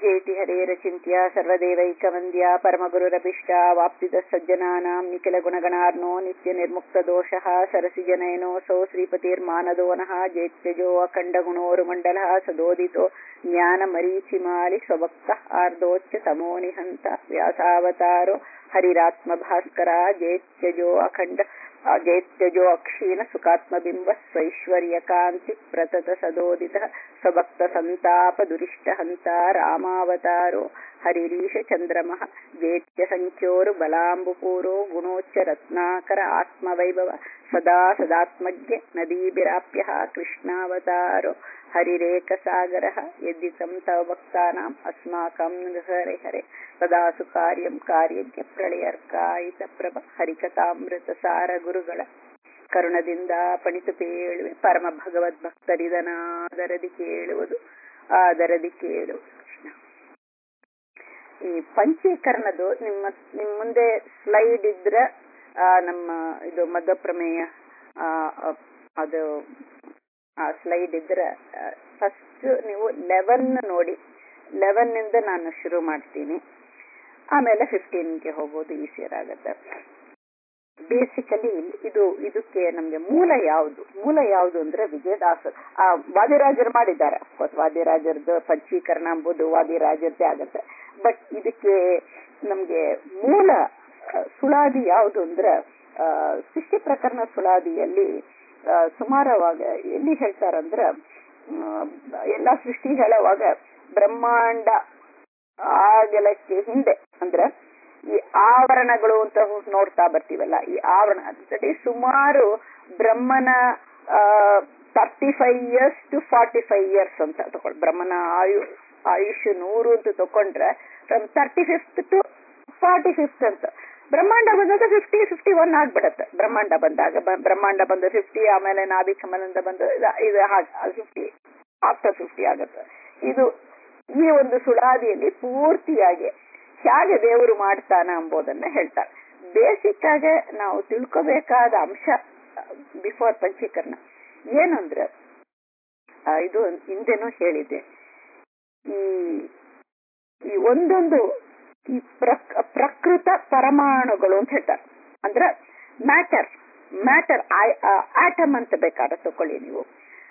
पूज्येति हरेरचिन्त्य सर्वदेवैकवन्द्या परमगुरुरभिष्ट वाप्तितः सज्जनानां निखिलगुणगणार्णो नित्यनिर्मुक्तदोषः सरसिजनयनोऽसौ श्रीपतिर्मानदो नः जेत्यजो अखण्डगुणोरुमण्डलः सदोदितो ज्ञानमरीचिमालि स्वभक्तः आर्दोच्च तमो निहन्त व्यासावतारो हरिरात्मभास्कर जेत्यजो अखण्ड जैत्यजो अक्षीण सुखात्मबिम्ब स्वैश्वर्यकान्ति प्रतत सदोदितः स्वभक्तसन्तापदुरिष्टहन्ता रामावतारो हरिरीशचन्द्रमः जेत्यसङ्ख्योरुबलाम्बुपूरो गुणोच्च रत्नाकर आत्मवैभव सदा सदात्मज्ञ नदीभिराप्यः कृष्णावतारो हरिरेकसागरः यद्दितं तव भक्तानाम् अस्माकं हरे हरे ಸದಾ ಸುಕಾರ್ಯಂ ಕಾರ್ಯಜ್ಞ ಪ್ರಳಯರ್ಕಾಯಿತ ಪ್ರಭ ಹರಿಕಥಾಮೃತಸಾರ ಗುರುಗಳ ಕರುಣದಿಂದ ಪಣಿತು ಪೇಳುವೆ ಪರಮ ಭಗವದ್ ಭಕ್ತರಿದನಾದರದಿ ಕೇಳುವುದು ಆದರದಿ ಕೇಳುವುದು ಕೃಷ್ಣ ಈ ಪಂಚೀಕರಣದು ನಿಮ್ಮ ನಿಮ್ ಮುಂದೆ ಸ್ಲೈಡ್ ಇದ್ರೆ ನಮ್ಮ ಇದು ಮಧ್ಯಪ್ರಮೇಯ ಅದು ಆ ಸ್ಲೈಡ್ ಇದ್ರೆ ಫಸ್ಟ್ ನೀವು ಲೆವೆನ್ ನೋಡಿ ಲೆವೆನ್ ಇಂದ ನಾನು ಶುರು ಮಾಡ್ತೀನಿ ಆಮೇಲೆ ಫಿಫ್ಟೀನ್ಗೆ ಹೋಗೋದು ಈಸಿಯರ್ ಆಗುತ್ತೆ ಬೇಸಿಕಲಿ ಇದು ಇದಕ್ಕೆ ನಮ್ಗೆ ಮೂಲ ಯಾವುದು ಮೂಲ ಯಾವುದು ಅಂದ್ರೆ ವಿಜಯದಾಸ ಆ ವಾದಿರಾಜರು ಮಾಡಿದ್ದಾರೆ ಅಫ್ಕೋರ್ಸ್ ವಾದಿರಾಜರದ್ದು ಪಂಚೀಕರಣ ಎಂಬುದು ವಾದಿರಾಜರದ್ದೇ ಆಗುತ್ತೆ ಬಟ್ ಇದಕ್ಕೆ ನಮ್ಗೆ ಮೂಲ ಸುಳಾದಿ ಯಾವುದು ಅಂದ್ರೆ ಸೃಷ್ಟಿ ಪ್ರಕರಣ ಸುಳಾದಿಯಲ್ಲಿ ಸುಮಾರವಾಗ ಎಲ್ಲಿ ಹೇಳ್ತಾರಂದ್ರ ಎಲ್ಲಾ ಸೃಷ್ಟಿ ಹೇಳುವಾಗ ಬ್ರಹ್ಮಾಂಡ ಆಗಲಕ್ಕೆ ಹಿಂದೆ ಅಂದ್ರೆ ಈ ಆವರಣಗಳು ಅಂತ ನೋಡ್ತಾ ಬರ್ತೀವಲ್ಲ ಈ ಆವರಣ ಅಂದ್ರೆ ಸುಮಾರು ಬ್ರಹ್ಮನ thirty five years to forty five years ಅಂತ ತಗೊಳ್ ಬ್ರಹ್ಮನ ಆಯು ಆಯುಷ್ ನೂರು ಅಂತ ತಕೊಂಡ್ರೆ from thirty fifth to forty fifth ಅಂತ ಬ್ರಹ್ಮಾಂಡ ಬಂದಾಗ ಫಿಫ್ಟಿ ಫಿಫ್ಟಿ ಒನ್ ಆಗ್ಬಿಡತ್ತೆ ಬ್ರಹ್ಮಾಂಡ ಬಂದಾಗ ಬ್ರಹ್ಮಾಂಡ ಬಂದ ಫಿಫ್ಟಿ ಆಮೇಲೆ ನಾಭಿ ಕಮಲಿಂದ ಬಂದು ಇದು ಫಿಫ್ಟಿ ಆಫ್ಟರ್ ಫಿಫ್ಟಿ ಆಗುತ್ತೆ ಇದು ಈ ಒಂದು ಸುಳಾದಿಯಲ್ಲಿ ಪೂರ್ತಿಯಾಗಿ ಹೇಗೆ ದೇವರು ಮಾಡ್ತಾನ ಎಂಬುದನ್ನ ಹೇಳ್ತಾರೆ ಬೇಸಿಕ್ ಆಗಿ ನಾವು ತಿಳ್ಕೋಬೇಕಾದ ಅಂಶ ಬಿಫೋರ್ ಪಂಚೀಕರಣ ಏನಂದ್ರೆ ಇದು ಹಿಂದೆನೂ ಹೇಳಿದೆ ಈ ಈ ಒಂದೊಂದು ಈ ಪ್ರಕೃತ ಪರಮಾಣುಗಳು ಅಂತ ಹೇಳ್ತಾರೆ ಅಂದ್ರೆ ಮ್ಯಾಟರ್ ಮ್ಯಾಟರ್ ಆಟಮ್ ಅಂತ ಬೇಕಾದ್ರೆ ತಕೊಳ್ಳಿ ನೀವು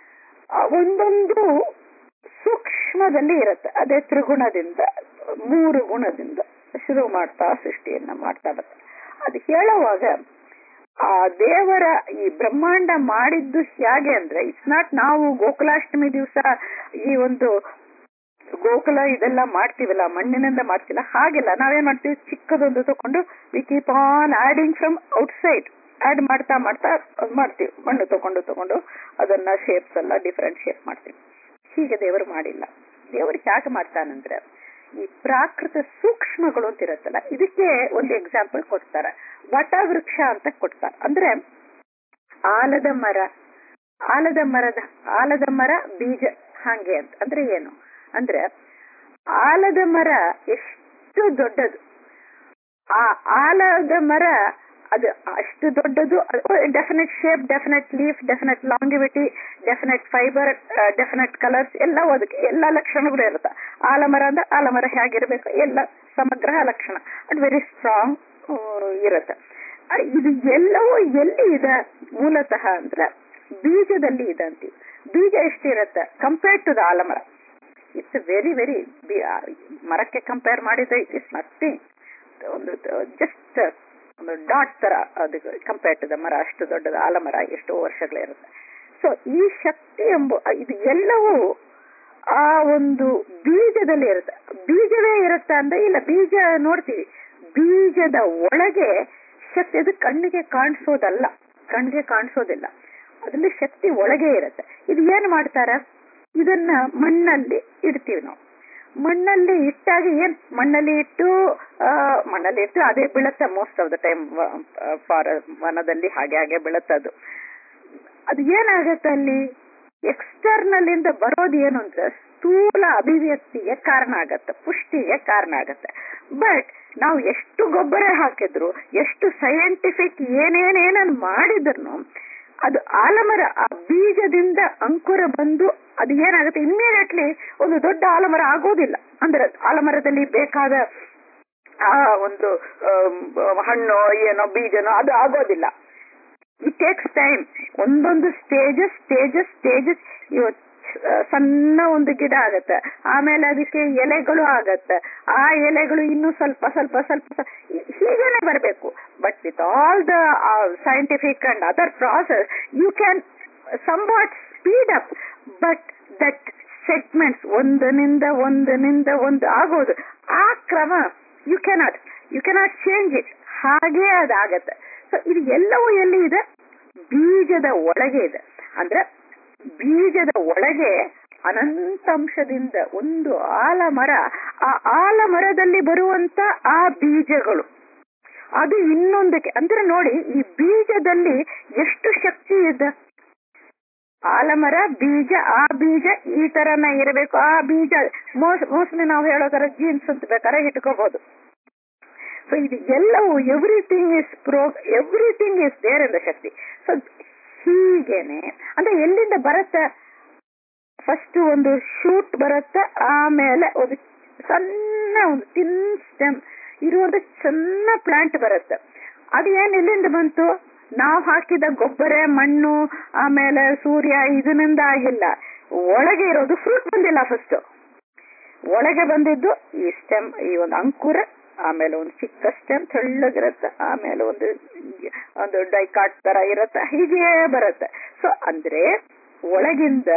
ಒಂದೊಂದು ಸೂಕ್ಷ್ಮದಲ್ಲಿ ಇರುತ್ತೆ ಅದೇ ತ್ರಿಗುಣದಿಂದ ಮೂರು ಗುಣದಿಂದ ಶುರು ಮಾಡ್ತಾ ಸೃಷ್ಟಿಯನ್ನ ಮಾಡ್ತಾ ಬರ್ತಾರೆ ಅದು ಹೇಳುವಾಗ ಆ ದೇವರ ಈ ಬ್ರಹ್ಮಾಂಡ ಮಾಡಿದ್ದು ಹೇಗೆ ಅಂದ್ರೆ ಇಟ್ಸ್ ನಾಟ್ ನಾವು ಗೋಕುಲಾಷ್ಟಮಿ ದಿವಸ ಈ ಒಂದು ಗೋಕುಲ ಇದೆಲ್ಲ ಮಾಡ್ತೀವಲ್ಲ ಮಣ್ಣಿನಿಂದ ಮಾಡ್ತಿಲ್ಲ ಹಾಗೆಲ್ಲ ನಾವೇನ್ ಮಾಡ್ತೀವಿ ಚಿಕ್ಕದೊಂದು ತಕೊಂಡು we keep on adding from outside add ಮಾಡ್ತಾ ಮಾಡ್ತಾ ಮಾಡ್ತೀವಿ ಮಣ್ಣು ತಗೊಂಡು ತಗೊಂಡು ಅದನ್ನ ಶೇಪ್ಸ್ ಎಲ್ಲ ಡಿಫರೆಂಟ್ ಶೇಪ್ ಮಾಡ್ತೀವಿ ಹೀಗೆ ದೇವರು ಮಾಡಿಲ್ಲ ದೇವರು ಹೇಗೆ ಮಾಡ್ತಾನಂದ್ರೆ ಈ ಪ್ರಾಕೃತ ಸೂಕ್ಷ್ಮಗಳು ಅಂತ ಇರುತ್ತಲ್ಲ ಇದಕ್ಕೆ ಒಂದು ಎಕ್ಸಾಂಪಲ್ ಕೊಡ್ತಾರೆ ವಟ ವೃಕ್ಷ ಅಂತ ಕೊಡ್ತಾರೆ ಅಂದ್ರೆ ಆಲದ ಮರ ಆಲದ ಮರದ ಆಲದ ಮರ ಬೀಜ ಹಾಗೆ ಅಂತ ಅಂದ್ರೆ ಏನು ಅಂದ್ರೆ ಆಲದ ಮರ ಎಷ್ಟು ದೊಡ್ಡದು ಆ ಆಲದ ಮರ ಅದು ಅಷ್ಟು ದೊಡ್ಡದು definite shape definite leaf definite longevity definite fibre definite colours ಎಲ್ಲ ಅದಕ್ಕೆ ಎಲ್ಲ ಲಕ್ಷಣಗಳು ಇರುತ್ತೆ ಆಲಮರ ಅಂದ್ರೆ ಆಲಮರ ಹೇಗಿರ್ಬೇಕು ಎಲ್ಲ ಸಮಗ್ರ ಲಕ್ಷಣ ಅಟ್ ವೆರಿ ಸ್ಟ್ರಾಂಗ್ ಇರುತ್ತೆ ಇದು ಎಲ್ಲವೂ ಎಲ್ಲಿ ಇದೆ ಮೂಲತಃ ಅಂದ್ರೆ ಬೀಜದಲ್ಲಿ ಇದೆ ಅಂತೀವಿ ಬೀಜ ಎಷ್ಟಿರುತ್ತೆ ಕಂಪೇರ್ಡ್ ಟು ದ ಆಲಮರ ಇಟ್ಸ್ ವೆರಿ ವೆರಿ ಮರಕ್ಕೆ ಕಂಪೇರ್ ಮಾಡಿದ್ರೆ ಇಟ್ ಇಸ್ ನಥಿಂಗ್ ಒಂದು ಜಸ್ಟ್ ಒಂದು ಡಾಟ್ ತರ ಅದು ಕಂಪೇರ್ ಟು ದ ಮರ ಅಷ್ಟು ದೊಡ್ಡದ ಆಲಮರ ಎಷ್ಟೋ ವರ್ಷಗಳಿರುತ್ತೆ ಸೊ ಈ ಶಕ್ತಿ ಎಂಬ ಇದು ಎಲ್ಲವೂ ಆ ಒಂದು ಬೀಜದಲ್ಲಿ ಇರುತ್ತೆ ಬೀಜವೇ ಇರುತ್ತೆ ಅಂದ್ರೆ ಇಲ್ಲ ಬೀಜ ನೋಡ್ತೀವಿ ಬೀಜದ ಒಳಗೆ ಶಕ್ತಿ ಅದು ಕಣ್ಣಿಗೆ ಕಾಣಿಸೋದಲ್ಲ ಕಣ್ಣಿಗೆ ಕಾಣಿಸೋದಿಲ್ಲ ಅದ್ರಲ್ಲಿ ಶಕ್ತಿ ಒಳಗೆ ಇರುತ್ತೆ ಇದು ಏನ್ ಮಾಡ್ತಾರ ಇದನ್ನ ಮಣ್ಣಲ್ಲಿ ಇಡ್ತೀವಿ ನಾವು ಮಣ್ಣಲ್ಲಿ ಇಟ್ಟಾಗ ಏನ್ ಮಣ್ಣಲ್ಲಿ ಇಟ್ಟು ಮಣ್ಣಲ್ಲಿ ಇಟ್ಟು ಅದೇ ಬೀಳುತ್ತೆ most of the time for ವನದಲ್ಲಿ ಹಾಗೆ ಹಾಗೆ ಬೀಳುತ್ತೆ ಅದು ಅದು ಏನಾಗತ್ತೆ ಅಲ್ಲಿ ಎಕ್ಸ್ಟರ್ನಲ್ ಇಂದ ಬರೋದು ಏನು ಅಂದ್ರೆ ಸ್ಥೂಲ ಅಭಿವ್ಯಕ್ತಿಗೆ ಕಾರಣ ಆಗತ್ತೆ ಪುಷ್ಟಿಗೆ ಕಾರಣ ಆಗತ್ತೆ ಬಟ್ ನಾವು ಎಷ್ಟು ಗೊಬ್ಬರ ಹಾಕಿದ್ರು ಎಷ್ಟು ಸೈಂಟಿಫಿಕ್ ಏನೇನೇನನ್ ಮಾಡಿದ್ರು ಅದು ಆಲಮರ ಆ ಬೀಜದಿಂದ ಅಂಕುರ ಬಂದು ಅದು ಏನಾಗುತ್ತೆ ಇಮ್ಮಿಡಿಯೇಟ್ಲಿ ಒಂದು ದೊಡ್ಡ ಆಲಮರ ಆಗೋದಿಲ್ಲ ಅಂದ್ರೆ ಆಲಮರದಲ್ಲಿ ಬೇಕಾದ ಆ ಒಂದು ಆಮ್, ಹಣ್ಣು ಏನೋ ಬೀಜನೋ ಅದು ಆಗೋದಿಲ್ಲ ಇಟ್ ಟೇಕ್ಸ್ ಟೈಮ್ ಒಂದೊಂದು ಸ್ಟೇಜಸ್ ಸ್ಟೇಜಸ್ ಸ್ಟೇಜಸ್ ಸಣ್ಣ ಒಂದು ಗಿಡ ಆಗತ್ತೆ ಆಮೇಲೆ ಅದಕ್ಕೆ ಎಲೆಗಳು ಆಗತ್ತೆ ಆ ಎಲೆಗಳು ಇನ್ನೂ ಸ್ವಲ್ಪ ಸ್ವಲ್ಪ ಸ್ವಲ್ಪ ಸ್ವಲ್ಪ ಹೀಗೇನೆ ಬರಬೇಕು but with all the scientific and other process you can somewhat speed up but that segments ಒಂದನಿಂದ ಒಂದನಿಂದ ಒಂದು ಆಗೋದು ಆ ಕ್ರಮ you cannot you cannot change it ಹಾಗೇ ಅದಾಗತ್ತೆ ಸೊ ಇದು ಎಲ್ಲವೂ ಎಲ್ಲಿ ಇದೆ ಬೀಜದ ಒಳಗೆ ಇದೆ ಅಂದ್ರೆ ಬೀಜದ ಒಳಗೆ ಅನಂತಾಂಶದಿಂದ ಒಂದು ಆಲಮರ ಆ ಆಲಮರದಲ್ಲಿ ಬರುವಂತ ಆ ಬೀಜಗಳು ಅದು ಇನ್ನೊಂದಕ್ಕೆ ಅಂದ್ರೆ ನೋಡಿ ಈ ಬೀಜದಲ್ಲಿ ಎಷ್ಟು ಶಕ್ತಿ ಇದೆ ಆಲಮರ ಬೀಜ ಆ ಬೀಜ ಈ ತರನ ಇರಬೇಕು ಆ ಬೀಜ ಮೋಸ್ಟ್ಲಿ ನಾವು ಹೇಳೋ ತರ ಜೀನ್ಸ್ ಅಂತ ಬೇಕಾದ್ರೆ ಇಟ್ಕೋಬಹುದು ಸೊ ಇದು ಎಲ್ಲವೂ everything is pro everything is there in the ಶಕ್ತಿ ಸೊ ಹೀಗೇನೆ ಅಂದ್ರೆ ಎಲ್ಲಿಂದ ಬರುತ್ತೆ ಫಸ್ಟ್ ಒಂದು ಶೂಟ್ ಬರುತ್ತೆ ಆಮೇಲೆ ಒಂದು ಸಣ್ಣ ಒಂದು ತಿನ್ ಸ್ಟೆಮ್ ಇರುವಂತ ಸಣ್ಣ ಪ್ಲಾಂಟ್ ಬರುತ್ತೆ ಅದು ಏನ್ ಎಲ್ಲಿಂದ ಬಂತು ನಾವು ಹಾಕಿದ ಗೊಬ್ಬರ ಮಣ್ಣು ಆಮೇಲೆ ಸೂರ್ಯ ಇದರಿಂದ ಆಗಿಲ್ಲ ಒಳಗೆ ಇರೋದು ಫ್ರೂಟ್ ಬಂದಿಲ್ಲ ಫಸ್ಟ್ ಒಳಗೆ ಬಂದಿದ್ದು ಈ ಸ್ಟೆಮ್ ಈ ಒಂದು ಅಂಕುರ ಆಮೇಲೆ ಒಂದು ಚಿಕ್ಕ ಸ್ಟೆಮ್ ತೆಳ್ಳಗಿರುತ್ತೆ ಆಮೇಲೆ ಒಂದು ಒಂದು ಡೈಕಾಟ್ ತರ ಇರುತ್ತೆ ಹೀಗೆ ಬರುತ್ತೆ ಸೊ ಅಂದ್ರೆ ಒಳಗಿಂದ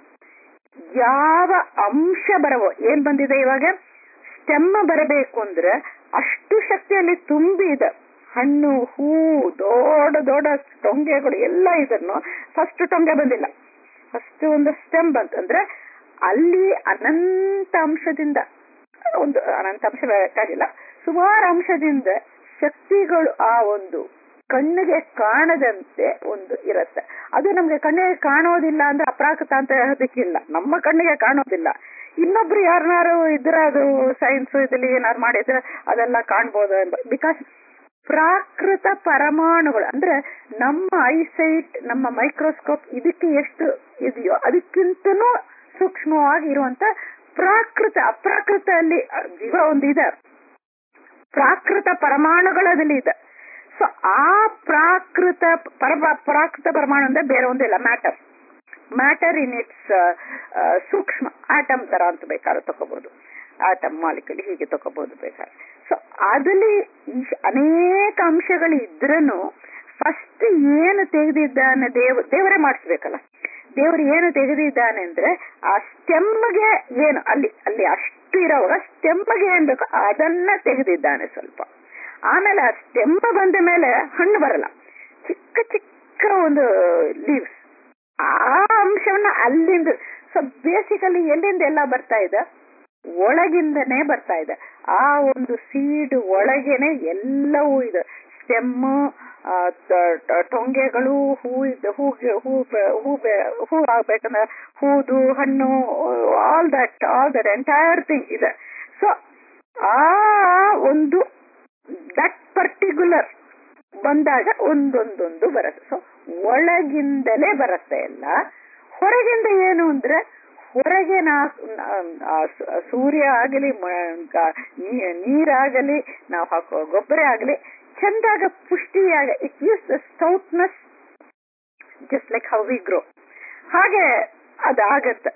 ಯಾವ ಅಂಶ ಬರವೋ ಏನ್ ಬಂದಿದೆ ಇವಾಗ ಸ್ಟೆಮ್ ಬರಬೇಕು ಅಂದ್ರೆ ಅಷ್ಟು ಶಕ್ತಿಯಲ್ಲಿ ತುಂಬಿ ಇದೆ ಹಣ್ಣು ಹೂ ದೊಡ್ಡ ದೊಡ್ಡ ಟೊಂಗೆಗಳು ಎಲ್ಲ ಇದನ್ನು ಫಸ್ಟ್ ಟೊಂಗೆ ಬಂದಿಲ್ಲ ಫಸ್ಟ್ ಒಂದು ಸ್ಟೆಮ್ ಬಂತಂದ್ರೆ ಅಲ್ಲಿ ಅನಂತ ಅಂಶದಿಂದ ಒಂದು ಅನಂತ ಅಂಶ ಬೇಕಾಗಿಲ್ಲ ಸುಮಾರು ಅಂಶದಿಂದ ಶಕ್ತಿಗಳು ಆ ಒಂದು ಕಣ್ಣಿಗೆ ಕಾಣದಂತೆ ಒಂದು ಇರುತ್ತೆ ಅದು ನಮ್ಗೆ ಕಣ್ಣಿಗೆ ಕಾಣೋದಿಲ್ಲ ಅಂದ್ರೆ ಅಪ್ರಾಕೃತ ಅಂತ ಹೇಳೋದಕ್ಕಿಲ್ಲ ನಮ್ಮ ಕಣ್ಣಿಗೆ ಕಾಣೋದಿಲ್ಲ ಇನ್ನೊಬ್ರು ಯಾರನ್ನಾರು ಇದ್ರ ಅದು ಸೈನ್ಸ್ ಇದ್ರಲ್ಲಿ ಏನಾರು ಮಾಡಿದ್ರೆ ಅದೆಲ್ಲ ಕಾಣ್ಬೋದು ಬಿಕಾಸ್ ಪ್ರಾಕೃತ ಪರಮಾಣುಗಳು ಅಂದ್ರೆ ನಮ್ಮ ಐಸೈಟ್ ನಮ್ಮ ಮೈಕ್ರೋಸ್ಕೋಪ್ ಇದಕ್ಕೆ ಎಷ್ಟು ಇದೆಯೋ ಅದಕ್ಕಿಂತನೂ ಸೂಕ್ಷ್ಮವಾಗಿ ಇರುವಂತ ಪ್ರಾಕೃತ ಅಪ್ರಾಕೃತ ಅಲ್ಲಿ ಜೀವ ಒಂದು ಇದೆ ಪ್ರಾಕೃತ ಪರಮಾಣುಗಳಲ್ಲಿ ಇದೆ ಸೊ ಆ ಪ್ರಾಕೃತ ಪರ ಪ್ರಾಕೃತ ಪರಮಾಣು ಅಂದ್ರೆ ಬೇರೆ ಒಂದಿಲ್ಲ ಮ್ಯಾಟರ್ ಮ್ಯಾಟರ್ ಇನ್ ಇಟ್ಸ್ ಸೂಕ್ಷ್ಮ ಆಟಮ್ ತರ ಅಂತ ಬೇಕಾದ್ರೆ ತಗೋಬಹುದು ಆಟಮ್ ಮಾಲಿಕಲ್ ಹೀಗೆ ತಗೋಬಹುದು ಬೇಕಾದ್ರೆ ಸೊ ಅದಲ್ಲಿ ಅನೇಕ ಅಂಶಗಳು ಇದ್ರೂ ಫಸ್ಟ್ ಏನು ತೆಗೆದಿದ್ದಾನೆ ದೇವ ದೇವರೇ ಮಾಡಿಸ್ಬೇಕಲ್ಲ ದೇವರು ಏನು ತೆಗೆದಿದ್ದಾನೆ ಅಂದ್ರೆ ಆ ಸ್ಟೆಮ್ಗೆ ಏನು ಅಲ್ಲಿ ಅಲ್ಲಿ ಅಷ್ಟು ಇರೋವಾಗ ಸ್ಟೆಮ್ಗೆ ಏನ್ ಬೇಕು ಅದನ್ನ ತೆಗೆದಿದ್ದಾನೆ ಸ್ವಲ್ಪ ಆಮೇಲೆ ಆ ಸ್ಟೆಮ್ ಬಂದ ಮೇಲೆ ಹಣ್ಣು ಬರಲ್ಲ ಚಿಕ್ಕ ಚಿಕ್ಕ ಒಂದು ಲೀವ್ಸ್ ಆ ಅಂಶವನ್ನ ಅಲ್ಲಿಂದ ಸೊ ಬೇಸಿಕಲಿ ಎಲ್ಲಿಂದ ಎಲ್ಲ ಬರ್ತಾ ಇದೆ ಒಳಗಿಂದನೇ ಬರ್ತಾ ಇದೆ ಆ ಒಂದು ಸೀಡ್ ಒಳಗೇನೆ ಎಲ್ಲವೂ ಇದೆ ಸ್ಟೆಮ್ ಟೊಂಗೆಗಳು ಹೂ ಹೂ ಹೂ ಹೂ ಹೂ ಆಗ್ಬೇಕಂದ್ರೆ ಹೂದು ಹಣ್ಣು all that all that entire thing ಇದೆ ಸೊ ಆ ಒಂದು ದಟ್ ಪರ್ಟಿಕ್ಯುಲರ್ ಬಂದಾಗ ಒಂದೊಂದೊಂದು ಬರುತ್ತೆ ಸೊ ಒಳಗಿಂದಲೇ ಬರುತ್ತೆ ಎಲ್ಲ ಹೊರಗಿಂದ ಏನು ಅಂದ್ರೆ ಹೊರಗೆ ನಾ ಸೂರ್ಯ ಆಗಲಿ ನೀರಾಗಲಿ ನಾವು ಹಾಕೋ ಗೊಬ್ಬರ ಆಗಲಿ ಚಂದಾಗ ಪುಷ್ಟಿಯಾಗ it use the stoutness just like how we grow ಹಾಗೆ ಅದಾಗತ್ತೆ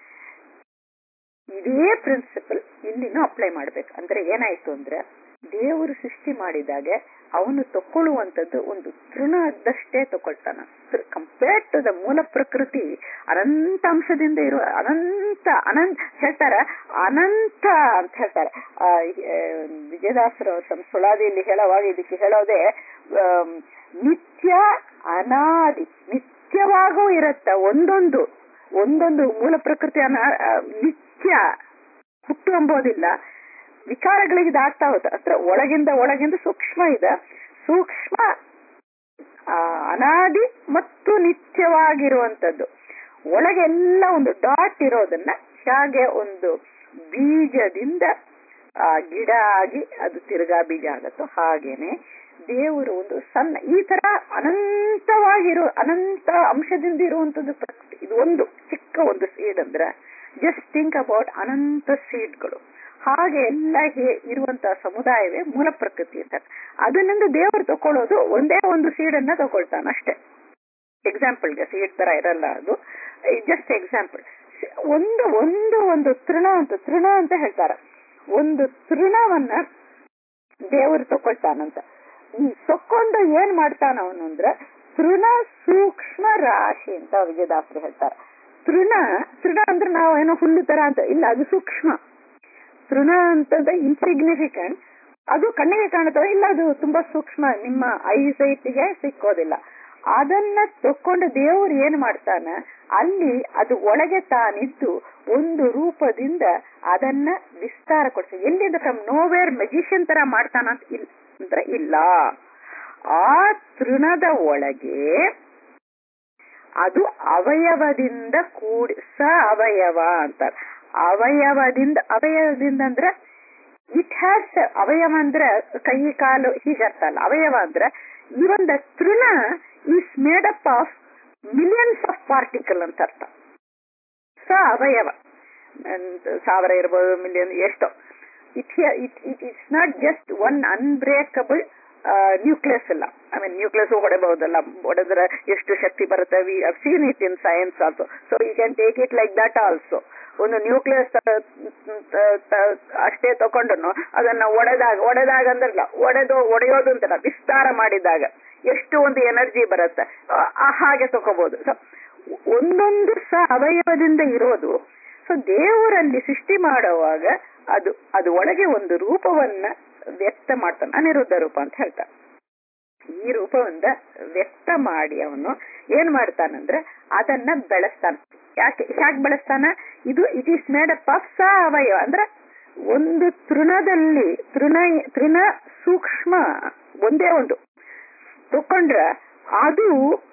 ಇದೇ ಪ್ರಿನ್ಸಿಪಲ್ ಇಲ್ಲಿನೂ ಅಪ್ಲೈ ಮಾಡ್ಬೇಕು ಅಂದ್ರೆ ಏನಾಯ್ತು ಅಂದ್ರೆ ದೇವರು ಸೃಷ್ಟಿ ಮಾಡಿದಾಗ ಅವನು ತಕೊಳ್ಳುವಂಥದ್ದು ಒಂದು ತೃಣದಷ್ಟೇ ತಗೊಳ್ತಾನ ಕಂಪೇರ್ ಟು ದ ಮೂಲ ಪ್ರಕೃತಿ ಅನಂತ ಅಂಶದಿಂದ ಇರುವ ಅನಂತ ಅನಂತ ಹೇಳ್ತಾರ ಅನಂತ ಅಂತ ಹೇಳ್ತಾರೆ ವಿಜಯದಾಸರು ಸುಳಾದಿಯಲ್ಲಿ ಹೇಳುವಾಗ ಇದಕ್ಕೆ ಹೇಳೋದೇ ನಿತ್ಯ ಅನಾದಿ ನಿತ್ಯವಾಗೂ ಇರತ್ತ ಒಂದೊಂದು ಒಂದೊಂದು ಮೂಲ ಪ್ರಕೃತಿ ಅನ ನಿತ್ಯ ಹುಟ್ಟು ಎಂಬೋದಿಲ್ಲ ವಿಕಾರಗಳಿಗೆ ದಾಟ್ತಾ ಹೋಗುತ್ತೆ ಅಂದ್ರೆ ಒಳಗಿಂದ ಒಳಗಿಂದ ಸೂಕ್ಷ್ಮ ಇದೆ ಸೂಕ್ಷ್ಮ ಅನಾದಿ ಮತ್ತು ನಿತ್ಯವಾಗಿರುವಂತದ್ದು ಒಳಗೆಲ್ಲ ಒಂದು ಡಾಟ್ ಇರೋದನ್ನ ಹೇಗೆ ಒಂದು ಬೀಜದಿಂದ ಆ ಗಿಡ ಆಗಿ ಅದು ತಿರ್ಗಾ ಬೀಜ ಆಗತ್ತೋ ಹಾಗೇನೆ ದೇವರು ಒಂದು ಸಣ್ಣ ಈ ತರ ಅನಂತವಾಗಿರೋ ಅನಂತ ಅಂಶದಿಂದ ಇರುವಂತದ್ದು ಪ್ರಕೃತಿ ಇದು ಒಂದು ಚಿಕ್ಕ ಒಂದು ಸೀಡ್ ಅಂದ್ರೆ ಜಸ್ಟ್ ಥಿಂಕ್ ಅಬೌಟ್ ಅನಂತ ಸೀಡ್ಗಳು ಹಾಗೆ ಎಲ್ಲ ಹೇ- ಇರುವಂತಹ ಸಮುದಾಯವೇ ಮೂಲ ಪ್ರಕೃತಿ ಅಂತ ಅದನ್ನಿಂದ ದೇವರು ತಕೊಳ್ಳೋದು ಒಂದೇ ಒಂದು ಸೀಡನ್ನ ತಗೊಳ್ತಾನೆ ಅಷ್ಟೇ ಎಕ್ಸಾಂಪಲ್ಗೆ ಸೀಡ್ ತರ ಇರಲ್ಲ ಅದು ಜಸ್ಟ್ ಎಕ್ಸಾಂಪಲ್ ಒಂದು ಒಂದು ಒಂದು ತೃಣ ಅಂತ ತೃಣ ಅಂತ ಹೇಳ್ತಾರೆ ಒಂದು ತೃಣವನ್ನ ದೇವರು ತಕೊಳ್ತಾನಂತ ಈ ತಕ್ಕೊಂಡು ಏನ್ ಮಾಡ್ತಾನ ಅವನು ಅಂದ್ರೆ ತೃಣ ಸೂಕ್ಷ್ಮ ರಾಶಿ ಅಂತ ವಿಜಯದಾಸರು ಹೇಳ್ತಾರೆ ತೃಣ ತೃಣ ಅಂದ್ರೆ ನಾವು ಏನೋ ಹುಲ್ಲು ತರ ಅಂತ ಇಲ್ಲ ಅದು ಸೂಕ್ಷ್ಮ ತೃಣ ಅಂತಂದ್ರೆ ಇನ್ಸಿಗ್ನಿಫಿಕೆಂಟ್ ಅದು ಕಣ್ಣಿಗೆ ಕಾಣುತ್ತದೆ ಇಲ್ಲ ಅದು ತುಂಬಾ ಸೂಕ್ಷ್ಮ ನಿಮ್ಮ ಐಸೈಟ್ಗೆ ಸಿಕ್ಕೋದಿಲ್ಲ ಅದನ್ನ ತಕ್ಕೊಂಡು ದೇವರು ಏನ್ ಮಾಡ್ತಾನ ಅಲ್ಲಿ ಅದು ಒಳಗೆ ತಾನಿದ್ದು ಒಂದು ರೂಪದಿಂದ ಅದನ್ನ ವಿಸ್ತಾರ ಕೊಡ್ಸ ಎಲ್ಲಿಂದ ಫ್ರಮ್ ನೋವೇರ್ ಮೆಜಿಷಿಯನ್ ತರ ಮಾಡ್ತಾನ ಅಂತ ಇಲ್ಲ ಅಂದ್ರೆ ಇಲ್ಲ ಆ ತೃಣದ ಒಳಗೆ ಅದು ಅವಯವದಿಂದ ಕೂಡಿ ಸ ಅವಯವ ಅಂತಾರೆ ಅವಯವದಿಂದ ಅವಯವದಿಂದ ಅಂದ್ರೆ ಇಟ್ ಹ್ಯಾಸ್ ಅವಯವ ಅಂದ್ರೆ ಕೈ ಕಾಲು ಹೀಗರ್ಥ ಅಲ್ಲ ಅವಯವ ಅಂದ್ರೆ ಈ ಒಂದು ತೃಣ is made up of millions of particle ಅಂತ ಅರ್ಥ ಸ ಅವಯವ ಒಂದ್ ಸಾವಿರ ಇರ್ಬೋದು ಮಿಲಿಯನ್ ಎಷ್ಟೋ it it it it's not just one unbreakable nucleus ಅಲ್ಲ ಐ ಮೀನ್ ನ್ಯೂಕ್ಲಿಯಸ್ ಹೊಡೆಬಹುದಲ್ಲ ಹೊಡೆದ್ರೆ ಎಷ್ಟು ಶಕ್ತಿ ಬರುತ್ತೆ we seen it in science also so you can take it like that also ಒಂದು ನ್ಯೂಕ್ಲಿಯಸ್ ಅಷ್ಟೇ ತಗೊಂಡು ಅದನ್ನ ಒಡೆದಾಗ ಒಡೆದಾಗ ಅಂದ್ರಲ್ಲ ಒಡೆದು ಒಡೆಯೋದು ಅಂತಲ್ಲ ವಿಸ್ತಾರ ಮಾಡಿದಾಗ ಎಷ್ಟು ಒಂದು ಎನರ್ಜಿ ಬರುತ್ತೆ ಆ, ಹಾಗೆ ತಗೋಬಹುದು ಸೊ ಒಂದೊಂದು ಸ ಅವಯವದಿಂದ ಇರೋದು ಸೊ ದೇವರಲ್ಲಿ ಸೃಷ್ಟಿ ಮಾಡುವಾಗ ಅದು ಅದು ಒಳಗೆ ಒಂದು ರೂಪವನ್ನ ವ್ಯಕ್ತ ಮಾಡ್ತಾನೆ ಅನಿರುದ್ಧ ರೂಪ ಅಂತ ಹೇಳ್ತಾರೆ ಈ ರೂಪವನ್ನ ವ್ಯಕ್ತ ಮಾಡಿ ಅವನು ಏನ್ ಮಾಡ್ತಾನಂದ್ರೆ ಅದನ್ನ ಬೆಳೆಸ್ತಾನೆ ಯಾಕೆ ಯಾಕೆ ಬೆಳೆಸ್ತಾನ ಇದು it is made up of ಸ ಅವಯವ ಅಂದ್ರೆ ಒಂದು ತೃಣದಲ್ಲಿ ತೃಣ ತೃಣ ಸೂಕ್ಷ್ಮ ಒಂದೇ ಒಂದು ತಕೊಂಡ್ರ ಅದು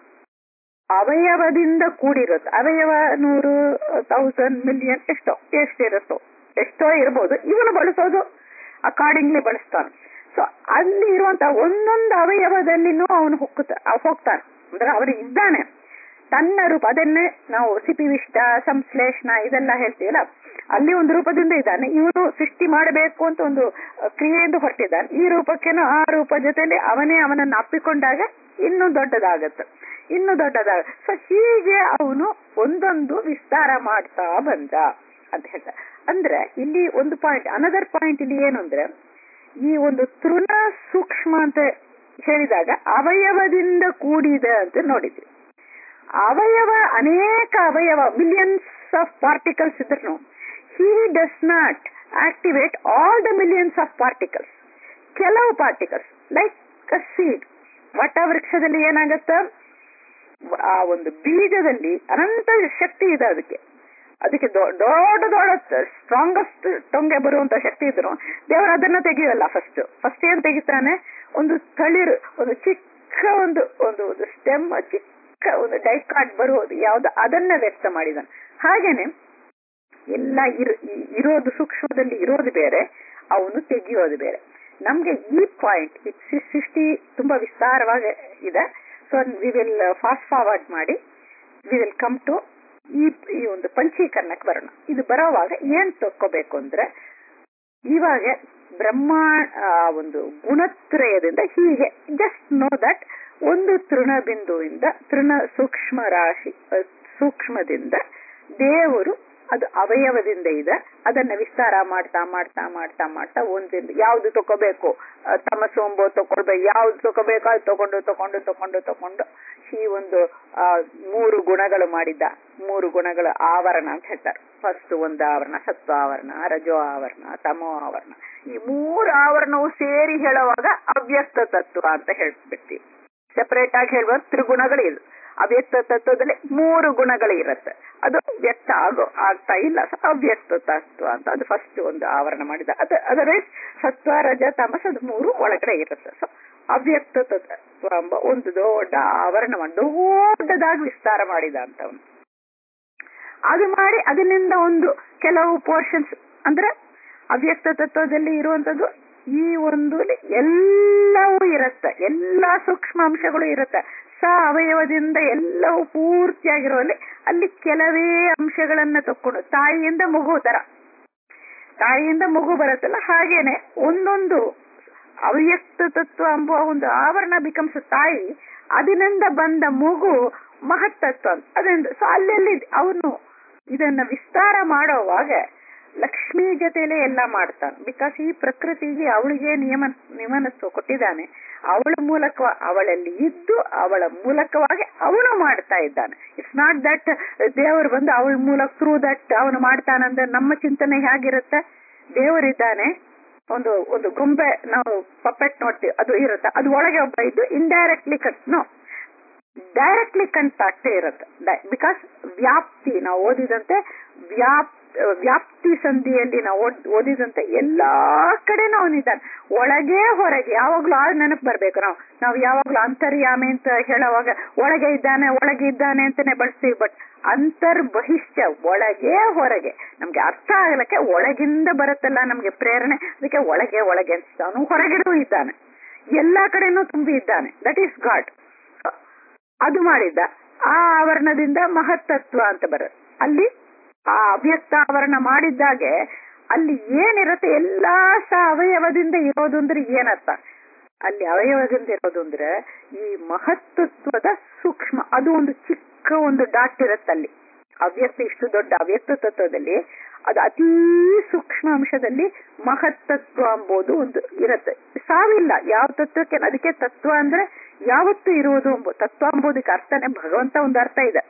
ಅವಯವದಿಂದ ಕೂಡಿರುತ್ತೆ ಅವಯವ ನೂರು ತೌಸಂಡ್ ಮಿಲಿಯನ್ ಎಷ್ಟೋ ಎಷ್ಟಿರುತ್ತೋ ಎಷ್ಟೋ ಇರ್ಬೋದು ಇವನು ಬಳಸೋದು ಅಕಾರ್ಡಿಂಗ್ಲಿ ಬಳಸ್ತಾನೆ ಸೊ ಅಲ್ಲಿ ಇರುವಂತ ಒಂದೊಂದು ಅವಯವದಲ್ಲಿನೂ ಅವನು ಹೋಗ್ತ ಹೋಗ್ತಾನೆ ಅಂದ್ರೆ ಅವನು ಇದ್ದಾನೆ ತನ್ನ ರೂಪ ಅದನ್ನೇ ನಾವು ಸಿಪಿವಿಷ್ಟ ಸಂಶ್ಲೇಷಣ ಇದೆಲ್ಲ ಹೇಳ್ತೀವಲ್ಲ ಅಲ್ಲಿ ಒಂದು ರೂಪದಿಂದ ಇದ್ದಾನೆ ಇವನು ಸೃಷ್ಟಿ ಮಾಡಬೇಕು ಅಂತ ಒಂದು ಕ್ರಿಯೆಯಿಂದ ಹೊರಟಿದ್ದಾನೆ ಈ ರೂಪಕ್ಕೇನು ಆ ರೂಪ ಜೊತೆಲಿ ಅವನೇ ಅವನನ್ನು ಅಪ್ಪಿಕೊಂಡಾಗ ಇನ್ನೂ ದೊಡ್ಡದಾಗತ್ತೆ ಇನ್ನು ದೊಡ್ಡದಾಗ ಸೊ ಹೀಗೆ ಅವನು ಒಂದೊಂದು ವಿಸ್ತಾರ ಮಾಡ್ತಾ ಬಂದ ಅಂತ ಹೇಳ್ತಾರೆ ಅಂದ್ರೆ ಇಲ್ಲಿ ಒಂದು ಪಾಯಿಂಟ್ ಅನದರ್ ಪಾಯಿಂಟ್ ಇಲ್ಲಿ ಏನು ಅಂದ್ರೆ ಈ ಒಂದು ತೃಣ ಸೂಕ್ಷ್ಮ ಅಂತ ಹೇಳಿದಾಗ ಅವಯವದಿಂದ ಕೂಡಿದೆ ಅಂತ ನೋಡಿದ್ವಿ ಅವಯವ ಅನೇಕ ಅವಯವ ಮಿಲಿಯನ್ಸ್ ಆಫ್ ಪಾರ್ಟಿಕಲ್ಸ್ ಇದ್ರು he does not activate all the millions of particles ಕೆಲವು ಪಾರ್ಟಿಕಲ್ಸ್ ಲೈಕ್ ಸೀಡ್ ವಟ ವೃಕ್ಷದಲ್ಲಿ ಏನಾಗತ್ತ ಆ ಒಂದು ಬೀಜದಲ್ಲಿ ಅನಂತ ಶಕ್ತಿ ಇದೆ ಅದಕ್ಕೆ ಅದಕ್ಕೆ ದೊಡ್ಡ ದೊಡ್ಡ ಸ್ಟ್ರಾಂಗೆಸ್ಟ್ ಟೊಂಗೆ ಬರುವಂತ ಶಕ್ತಿ ಇದ್ರು ದೇವರು ಅದನ್ನ ತೆಗೆಯಲ್ಲ ಫಸ್ಟ್ ಫಸ್ಟ್ ಏನ್ ತೆಗಿತಾನೆ ಒಂದು ತಳಿರು ಒಂದು ಚಿಕ್ಕ ಒಂದು ಒಂದು ಒಂದು ಸ್ಟೆಮ್ ಚಿಕ್ಕ ಒಂದು ಡೈಕಾಟ್ ಬರುವುದು ಯಾವ್ದು ಅದನ್ನ ವ್ಯಕ್ತ ಮಾಡಿದಾನೆ ಹಾಗೇನೆ ಎಲ್ಲ ಇರ್- ಇ- ಇರೋದು ಸೂಕ್ಷ್ಮದಲ್ಲಿ ಇರೋದು ಬೇರೆ ಅವನು ತೆಗೆಯೋದು ಬೇರೆ ನಮ್ಗೆ ಈ ಪಾಯಿಂಟ್ ಸೃಷ್ಟಿ ತುಂಬಾ ವಿಸ್ತಾರವಾಗಿ ಇದೆ so we will fast forward ಮಾಡಿ ವಿ ವಿಲ್ ಕಮ್ ಟು ಈ ಈ ಒಂದು ಪಂಚೀಕರಣಕ್ಕೆ ಬರೋಣ ಇದು ಬರೋವಾಗ ಏನ್ ತಕ್ಕೋಬೇಕು ಅಂದ್ರೆ ಇವಾಗ ಬ್ರಹ್ಮ ಆ, ಒಂದು ಗುಣತ್ರಯದಿಂದ ಹೀಗೆ ಜಸ್ಟ್ ನೋ ದಟ್ ಒಂದು ತೃಣ ಬಿಂದುವಿಂದ ತೃಣ ಸೂಕ್ಷ್ಮ ರಾಶಿ ಆ, ಸೂಕ್ಷ್ಮದಿಂದ ದೇವರು ಅದು ಅವಯವದಿಂದ ಇದೆ ಅದನ್ನ ವಿಸ್ತಾರ ಮಾಡ್ತಾ ಮಾಡ್ತಾ ಮಾಡ್ತಾ ಮಾಡ್ತಾ ಒಂದಿಂದ ಯಾವ್ದು ತಗೋಬೇಕು ತಮಸೋಂಬೋ ತಕೊಳ್ಬೇಕು ಯಾವ್ದು ತಗೋಬೇಕು ಅದು ತಗೊಂಡು ತಗೊಂಡು ತಗೊಂಡು ತಗೊಂಡು ಈ ಒಂದು ಆ, ಮೂರು ಗುಣಗಳು ಮಾಡಿದ್ದ ಮೂರು ಗುಣಗಳ ಆವರಣ ಅಂತ ಹೇಳ್ತಾರೆ ಫಸ್ಟ್ ಒಂದು ಆವರಣ ಸತ್ವ ಆವರಣ ರಜೋ ಆವರಣ ತಮೋ ಆವರಣ ಈ ಮೂರು ಆವರಣವು ಸೇರಿ ಹೇಳುವಾಗ ಅವ್ಯಕ್ತ ತತ್ವ ಅಂತ ಹೇಳ್ಬಿಡ್ತೀವಿ ಸೆಪರೇಟ್ ಆಗಿ ಹೇಳ್ಬೋದು ತ್ರಿಗುಣಗಳು ಇದು ಅವ್ಯಕ್ತ ತತ್ವದಲ್ಲಿ ಮೂರು ಗುಣಗಳು ಇರುತ್ತೆ ಅದು ವ್ಯಕ್ತ ಆಗೋ ಆಗ್ತಾ ಇಲ್ಲ ಸೊ ಅವ್ಯಕ್ತ ತತ್ವ ಅಂತ ಅದು ಫಸ್ಟ್ ಒಂದು ಆವರಣ ಮಾಡಿದ ಅದು ಅದರ್ವೈಸ್ ಸತ್ವ ರಜ ತಮಸ್ ಅದು ಮೂರು ಒಳಗಡೆ ಇರುತ್ತೆ ಸೊ ಅವ್ಯಕ್ತ ತತ್ವ ಎಂಬ ಒಂದು ದೊಡ್ಡ ಆವರಣವನ್ನು ದೊಡ್ಡದಾಗಿ ವಿಸ್ತಾರ ಮಾಡಿದ ಅಂತವನು ಅದು ಮಾಡಿ ಅದರಿಂದ ಒಂದು ಕೆಲವು ಪೋರ್ಷನ್ಸ್ ಅಂದ್ರೆ ಅವ್ಯಕ್ತ ತತ್ವದಲ್ಲಿ ಇರುವಂತದ್ದು ಈ ಒಂದು ಎಲ್ಲವೂ ಇರುತ್ತೆ ಎಲ್ಲಾ ಸೂಕ್ಷ್ಮ ಅಂಶಗಳು ಇರುತ್ತೆ ಸ ಅವಯವದಿಂದ ಎಲ್ಲವೂ ಪೂರ್ತಿಯಾಗಿರುವಲ್ಲಿ ಅಲ್ಲಿ ಕೆಲವೇ ಅಂಶಗಳನ್ನ ತಕ್ಕೊಂಡು ತಾಯಿಯಿಂದ ಮಗು ತರ ತಾಯಿಯಿಂದ ಮಗು ಬರುತ್ತಲ್ಲ ಹಾಗೇನೆ ಒಂದೊಂದು ಅವ್ಯಕ್ತ ತತ್ವ ಎಂಬುವ ಒಂದು ಆವರಣ ಬಿಕಮ್ಸ್ ತಾಯಿ ಅದರಿಂದ ಬಂದ ಮಗು ಮಹತ್ತತ್ವ ಅಂತ ಅದರಿಂದ ಸೊ ಅಲ್ಲೆಲ್ಲಿ ಅವನು ಇದನ್ನ ವಿಸ್ತಾರ ಮಾಡೋವಾಗ ಲಕ್ಷ್ಮಿ ಜೊತೆಲೆ ಎಲ್ಲ ಮಾಡ್ತಾನೆ ಬಿಕಾಸ್ ಈ ಪ್ರಕೃತಿಗೆ ಅವಳಿಗೆ ನಿಯಮ ನಿಯಮನತ್ವ ಕೊಟ್ಟಿದ್ದಾನೆ ಅವಳ ಮೂಲಕ ಅವಳಲ್ಲಿ ಇದ್ದು ಅವಳ ಮೂಲಕವಾಗಿ ಅವನು ಮಾಡ್ತಾ ಇದ್ದಾನೆ ಇಟ್ಸ್ ನಾಟ್ ದಟ್ ದೇವರು ಬಂದು ಅವಳ ಮೂಲಕ ಥ್ರೂ ದಟ್ ಅವನು ಮಾಡ್ತಾನಂದ್ರೆ ನಮ್ಮ ಚಿಂತನೆ ಹೇಗಿರುತ್ತೆ ದೇವರಿದ್ದಾನೆ ಒಂದು ಒಂದು ಗೊಂಬೆ ನಾವು ಪಪ್ಪೆಟ್ ನೋಡ್ತೀವಿ ಅದು ಇರುತ್ತೆ ಅದು ಒಳಗೆ ಒಬ್ಬ ಇದ್ದು ಇಂಡೈರೆಕ್ಟ್ಲಿ ಕಟ್ ನೋ ಡೈರೆಕ್ಟ್ಲಿ ಕಾಂಟ್ಯಾಕ್ಟ್ ಇರುತ್ತೆ ಬಿಕಾಸ್ ವ್ಯಾಪ್ತಿ ನಾವು ಓದಿದಂತೆ ವ್ಯಾಪ್ ವ್ಯಾಪ್ತಿ ಸಂಧಿಯಲ್ಲಿ ನಾವು ಓದಿದಂತೆ ಎಲ್ಲಾ ಕಡೆನೂ ಅವನಿದ್ದಾನೆ ಒಳಗೆ ಹೊರಗೆ ಯಾವಾಗ್ಲೂ ಆ ನೆನಪು ಬರ್ಬೇಕು ನಾವು ನಾವು ಯಾವಾಗ್ಲೂ ಅಂತರ್ಯಾಮಿ ಅಂತ ಹೇಳುವಾಗ ಒಳಗೆ ಇದ್ದಾನೆ ಒಳಗೆ ಇದ್ದಾನೆ ಅಂತಾನೆ ಬಳಸ್ತೀವಿ ಬಟ್ ಅಂತರ್ ಬಹಿಷ್ಠ ಒಳಗೆ ಹೊರಗೆ ನಮ್ಗೆ ಅರ್ಥ ಆಗ್ಲಿಕ್ಕೆ ಒಳಗಿಂದ ಬರುತ್ತಲ್ಲ ನಮ್ಗೆ ಪ್ರೇರಣೆ ಅದಕ್ಕೆ ಒಳಗೆ ಒಳಗೆ ಅಂತ ಅವನು ಹೊರಗಿಡೂ ಇದ್ದಾನೆ ಎಲ್ಲಾ ಕಡೆನೂ ತುಂಬಿ ಇದ್ದಾನೆ ದಟ್ ಈಸ್ ಗಾಡ್ ಅದು ಮಾಡಿದ್ದ ಆ ಆವರಣದಿಂದ ಮಹತ್ತತ್ವ ಅಂತ ಬರುತ್ತೆ ಅಲ್ಲಿ ಆ ಅವ್ಯಕ್ತ ಆವರಣ ಮಾಡಿದ್ದಾಗೆ ಅಲ್ಲಿ ಏನಿರುತ್ತೆ ಎಲ್ಲಾ ಸ ಅವಯವದಿಂದ ಇರೋದು ಅಂದ್ರೆ ಏನರ್ಥ ಅಲ್ಲಿ ಅವಯವದಿಂದ ಇರೋದು ಅಂದ್ರೆ ಈ ಮಹತ್ತತ್ವದ ಸೂಕ್ಷ್ಮ ಅದು ಒಂದು ಚಿಕ್ಕ ಒಂದು ಡಾಟ್ ಇರುತ್ತೆ ಅಲ್ಲಿ ಅವ್ಯಕ್ತ ಇಷ್ಟು ದೊಡ್ಡ ಅವ್ಯಕ್ತ ತತ್ವದಲ್ಲಿ ಅದು ಅತೀ ಸೂಕ್ಷ್ಮ ಅಂಶದಲ್ಲಿ ಮಹತ್ತತ್ವ ಎಂಬುದು ಒಂದು ಇರುತ್ತೆ ಸಾವಿಲ್ಲ ಯಾವ ತತ್ವಕ್ಕೆ ಅದಕ್ಕೆ ತತ್ವ ಅಂದ್ರೆ ಯಾವತ್ತು ಇರುವುದು ಎಂಬ ತತ್ವ ಎಂಬುದಕ್ಕೆ ಅರ್ಥನೇ ಭಗವಂತ ಒಂದು ಅರ್ಥ ಇದೆ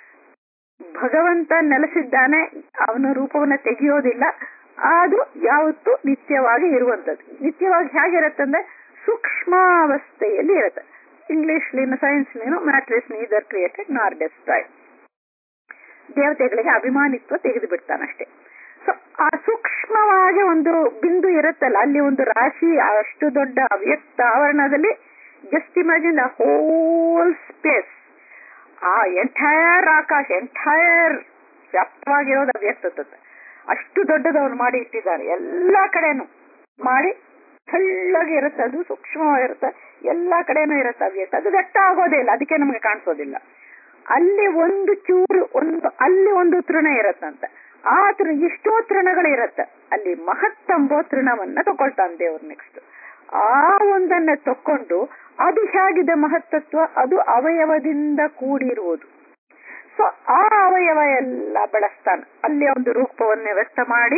ಭಗವಂತ ನೆಲೆಸಿದ್ದಾನೆ ಅವನ ರೂಪವನ್ನ ತೆಗೆಯೋದಿಲ್ಲ ಅದು ಯಾವತ್ತು ನಿತ್ಯವಾಗಿ ಇರುವಂತದ್ದು ನಿತ್ಯವಾಗಿ ಹೇಗಿರತ್ತಂದ್ರೆ ಸೂಕ್ಷ್ಮಾವಸ್ಥೆಯಲ್ಲಿ ಇರುತ್ತೆ ಇಂಗ್ಲಿಷ್ ಸೈನ್ಸ್ ನೀನು matter is neither created nor destroy ದೇವತೆಗಳಿಗೆ ಅಭಿಮಾನಿತ್ವ ತೆಗೆದು ಬಿಡ್ತಾನಷ್ಟೇ ಸೊ ಆ ಸೂಕ್ಷ್ಮವಾಗಿ ಒಂದು ಬಿಂದು ಇರುತ್ತಲ್ಲ ಅಲ್ಲಿ ಒಂದು ರಾಶಿ ಅಷ್ಟು ದೊಡ್ಡ ಅವ್ಯಕ್ತ ಆವರಣದಲ್ಲಿ just imagine the whole space ಆ ಎಂಟೈರ್ ಆಕಾಶ ಎಂಟೈರ್ ವ್ಯಾಪ್ತವಾಗಿರೋದು ಅವ್ಯಕ್ತ ಅಷ್ಟು ದೊಡ್ಡದು ಅವ್ರು ಮಾಡಿ ಇಟ್ಟಿದ್ದಾರೆ ಎಲ್ಲಾ ಕಡೆನೂ ಮಾಡಿ ತೆಳ್ಳಗೆ ಇರುತ್ತೆ ಅದು ಸೂಕ್ಷ್ಮವಾಗಿರುತ್ತೆ ಎಲ್ಲಾ ಕಡೆನೂ ಇರುತ್ತೆ ಅವ್ಯಕ್ತ ಅದು ದಟ್ಟ ಆಗೋದೇ ಇಲ್ಲ ಅದಕ್ಕೆ ನಮಗೆ ಕಾಣಿಸೋದಿಲ್ಲ ಅಲ್ಲಿ ಒಂದು ಚೂರು ಒಂದು ಅಲ್ಲಿ ಒಂದು ತೃಣ ಇರತ್ತಂತೆ ಆ ತೃಣ ಎಷ್ಟೋ ತೃಣಗಳು ಇರತ್ತೆ ಅಲ್ಲಿ ಮಹತ್ತಂಬೋ ತೃಣವನ್ನ ತಗೊಳ್ತಾನೆ ದೇವ್ರು ನೆಕ್ಸ್ಟ್ ಆ ಒಂದನ್ನ ತಕೊಂಡು ಅದು ಹೇಗಿದೆ ಮಹತ್ತತ್ವ ಅದು ಅವಯವದಿಂದ ಕೂಡಿರುವುದು ಸೊ ಆ ಅವಯವ ಎಲ್ಲ ಬೆಳೆಸ್ತಾನೆ ಅಲ್ಲಿ ಒಂದು ರೂಪವನ್ನು ವ್ಯಕ್ತ ಮಾಡಿ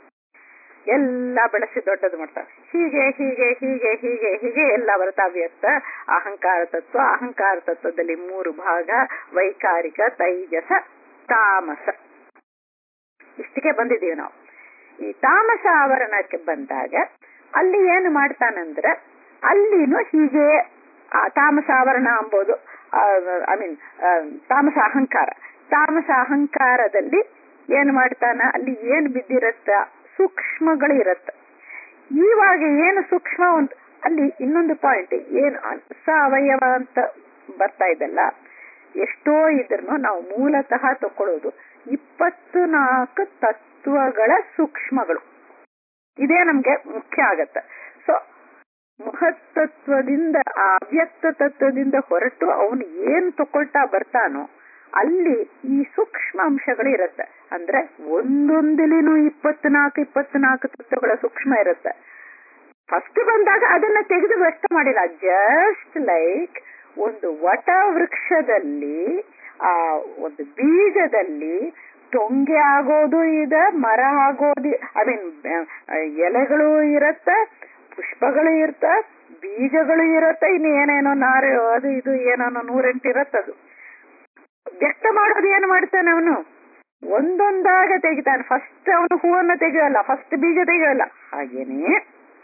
ಎಲ್ಲ ಬೆಳೆಸಿ ದೊಡ್ಡದು ಮಾಡ್ತಾನೆ ಹೀಗೆ ಹೀಗೆ ಹೀಗೆ ಹೀಗೆ ಹೀಗೆ ಎಲ್ಲ ಬರ್ತಾ ವ್ಯಕ್ತ ಅಹಂಕಾರ ತತ್ವ ಅಹಂಕಾರ ತತ್ವದಲ್ಲಿ ಮೂರು ಭಾಗ ವೈಕಾರಿಕ ತೈಜಸ ತಾಮಸ ಇಷ್ಟಕ್ಕೆ ಬಂದಿದ್ದೀವಿ ನಾವು ಈ ತಾಮಸ ಆವರಣಕ್ಕೆ ಬಂದಾಗ ಅಲ್ಲಿ ಏನು ಮಾಡ್ತಾನಂದ್ರೆ ಅಲ್ಲಿನೂ ಹೀಗೆ ಆ ತಾಮಸ ಆವರಣ ಅಂಬೋದು ಐ ಮೀನ್ ತಾಮಸ ಅಹಂಕಾರ ತಾಮಸ ಅಹಂಕಾರದಲ್ಲಿ ಏನ್ ಮಾಡ್ತಾನ ಅಲ್ಲಿ ಏನ್ ಬಿದ್ದಿರತ್ತ ಸೂಕ್ಷ್ಮಗಳು ಇರತ್ತ ಇವಾಗ ಏನು ಸೂಕ್ಷ್ಮ ಒಂದು ಅಲ್ಲಿ ಇನ್ನೊಂದು ಪಾಯಿಂಟ್ ಏನು ಸ ಅವಯವ ಅಂತ ಬರ್ತಾ ಇದಲ್ಲ ಎಷ್ಟೋ ಇದ್ರೂ ನಾವು ಮೂಲತಃ ತಕೊಳ್ಳೋದು ಇಪ್ಪತ್ತು ನಾಲ್ಕು ತತ್ವಗಳ ಸೂಕ್ಷ್ಮಗಳು ಇದೇ ನಮ್ಗೆ ಮುಖ್ಯ ಆಗತ್ತೆ ಸೊ ಮಹತ್ತತ್ವದಿಂದ ಆ ಅವ್ಯಕ್ತ ತತ್ವದಿಂದ ಹೊರಟು ಅವನು ಏನ್ ತಕೊಳ್ತಾ ಬರ್ತಾನೋ ಅಲ್ಲಿ ಈ ಸೂಕ್ಷ್ಮ ಅಂಶಗಳು ಇರುತ್ತೆ ಅಂದ್ರೆ ಒಂದೊಂದಿಲಿನೂ ಇಪ್ಪತ್ನಾಲ್ಕು ಇಪ್ಪತ್ನಾಲ್ಕು ತತ್ವಗಳ ಸೂಕ್ಷ್ಮ ಇರುತ್ತೆ ಫಸ್ಟ್ ಬಂದಾಗ ಅದನ್ನ ತೆಗೆದು ವ್ಯಕ್ತ ಮಾಡಿಲ್ಲ ಜಸ್ಟ್ ಲೈಕ್ ಒಂದು ವಟ ವೃಕ್ಷದಲ್ಲಿ ಆ ಒಂದು ಬೀಜದಲ್ಲಿ ಟೊಂಗೆ ಆಗೋದು ಇದೆ ಮರ ಆಗೋದು ಐ ಮೀನ್ ಎಲೆಗಳು ಇರತ್ತ ಪುಷ್ಪಗಳು ಇರ್ತ ಬೀಜಗಳು ಇರತ್ತ ಇನ್ನು ಏನೇನೋ ನಾರು ಅದು ಇದು ಏನೋ ನೂರೆಂಟು ಇರತ್ತದು ವ್ಯಕ್ತ ಮಾಡೋದು ಏನು ಮಾಡ್ತಾನೆ ಅವನು ಒಂದೊಂದಾಗ ತೆಗಿತಾನೆ ಫಸ್ಟ್ ಅವನು ಹೂವನ್ನ ತೆಗೆಯಲ್ಲ ಫಸ್ಟ್ ಬೀಜ ತೆಗೆಯಲ್ಲ ಹಾಗೇನೆ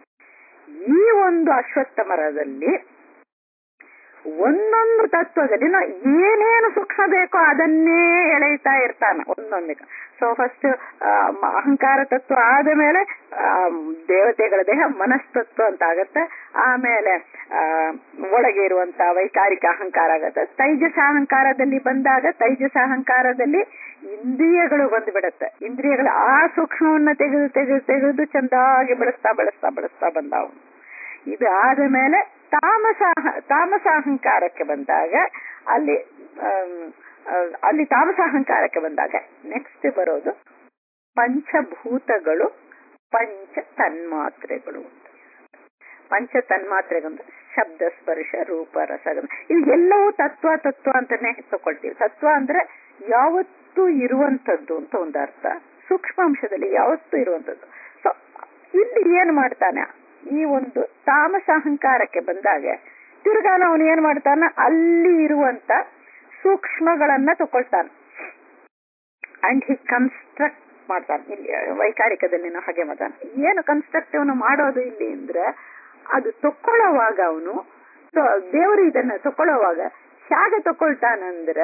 ಈ ಒಂದು ಅಶ್ವತ್ಥ ಮರದಲ್ಲಿ ಒಂದೊಂದು ತತ್ವದಲ್ಲಿ ನಾವು ಏನೇನು ಸೂಕ್ಷ್ಮ ಬೇಕೋ ಅದನ್ನೇ ಎಳೆಯುತ್ತಾ ಇರ್ತಾನ ಒಂದೊಂದಿಗೆ ಸೊ ಫಸ್ಟ್ ಅಹಂಕಾರ ತತ್ವ ಆದ ಮೇಲೆ ದೇವತೆಗಳ ದೇಹ ಮನಸ್ತತ್ವ ಅಂತ ಆಗತ್ತೆ ಆಮೇಲೆ ಆ ಒಳಗೆ ಇರುವಂತ ವೈಕಾರಿಕ ಅಹಂಕಾರ ಆಗತ್ತೆ ತೈಜಸ ಅಹಂಕಾರದಲ್ಲಿ ಬಂದಾಗ ತೈಜಸ ಅಹಂಕಾರದಲ್ಲಿ ಇಂದ್ರಿಯಗಳು ಬಂದು ಬಿಡುತ್ತೆ ಇಂದ್ರಿಯಗಳು ಆ ಸೂಕ್ಷ್ಮವನ್ನ ತೆಗೆದು ತೆಗೆದು ತೆಗೆದು ಚಂದಾಗಿ ಬೆಳೆಸ್ತಾ ಬೆಳೆಸ್ತಾ ಬೆಳೆಸ್ತಾ ಬಂದಾವು ಇದು ಆದ ಮೇಲೆ ತಾಮಸ ತಾಮಸ ಅಹಂಕಾರಕ್ಕೆ ಬಂದಾಗ ಅಲ್ಲಿ ಆಮ್, ಆ, ಅಲ್ಲಿ ತಾಮಸ ಅಹಂಕಾರಕ್ಕೆ ಬಂದಾಗ ನೆಕ್ಸ್ಟ್ ಬರೋದು ಪಂಚಭೂತಗಳು ಪಂಚ ತನ್ಮಾತ್ರೆಗಳು ಅಂತ ಪಂಚ ತನ್ಮಾತ್ರೆಗಳು ಶಬ್ದ ಸ್ಪರ್ಶ ರೂಪ ರಸಗಂಧ ಇವು ಎಲ್ಲವೂ ತತ್ವ ತತ್ವ ಅಂತಾನೆ ತಗೊಳ್ತೀವಿ ತತ್ವ ಅಂದ್ರೆ ಯಾವತ್ತೂ ಇರುವಂತದ್ದು ಅಂತ ಒಂದು ಅರ್ಥ ಸೂಕ್ಷ್ಮಾಂಶದಲ್ಲಿ ಯಾವತ್ತೂ ಇರುವಂತದ್ದು ಸೊ ಇಲ್ಲಿ ಏನ್ ಮಾಡ್ತಾನೆ ಈ ಒಂದು ತಾಮಸ ಅಹಂಕಾರಕ್ಕೆ ಬಂದಾಗ ತಿರ್ಗಾನ ಅವನು ಏನ್ ಮಾಡ್ತಾನ ಅಲ್ಲಿ ಇರುವಂತ ಸೂಕ್ಷ್ಮಗಳನ್ನ ತಗೊಳ್ತಾನೆ ಅಂಡ್ ಹಿ ಕನ್ಸ್ಟ್ರಕ್ಟ್ ಮಾಡ್ತಾನೆ ಇಲ್ಲಿ ವೈಕಾರಿಕದಲ್ಲಿ ನಾವು ಹಾಗೆ ಮಾಡ್ತಾನೆ ಏನು ಕನ್ಸ್ಟ್ರಕ್ಟಿವ್ ಮಾಡೋದು ಇಲ್ಲಿ ಅಂದ್ರೆ ಅದು ತಕೊಳ್ಳುವಾಗ ಅವನು ದೇವರು ಇದನ್ನ ತಕೊಳ್ಳುವಾಗ ಹೇಗೆ ತಕೊಳ್ತಾನಂದ್ರೆ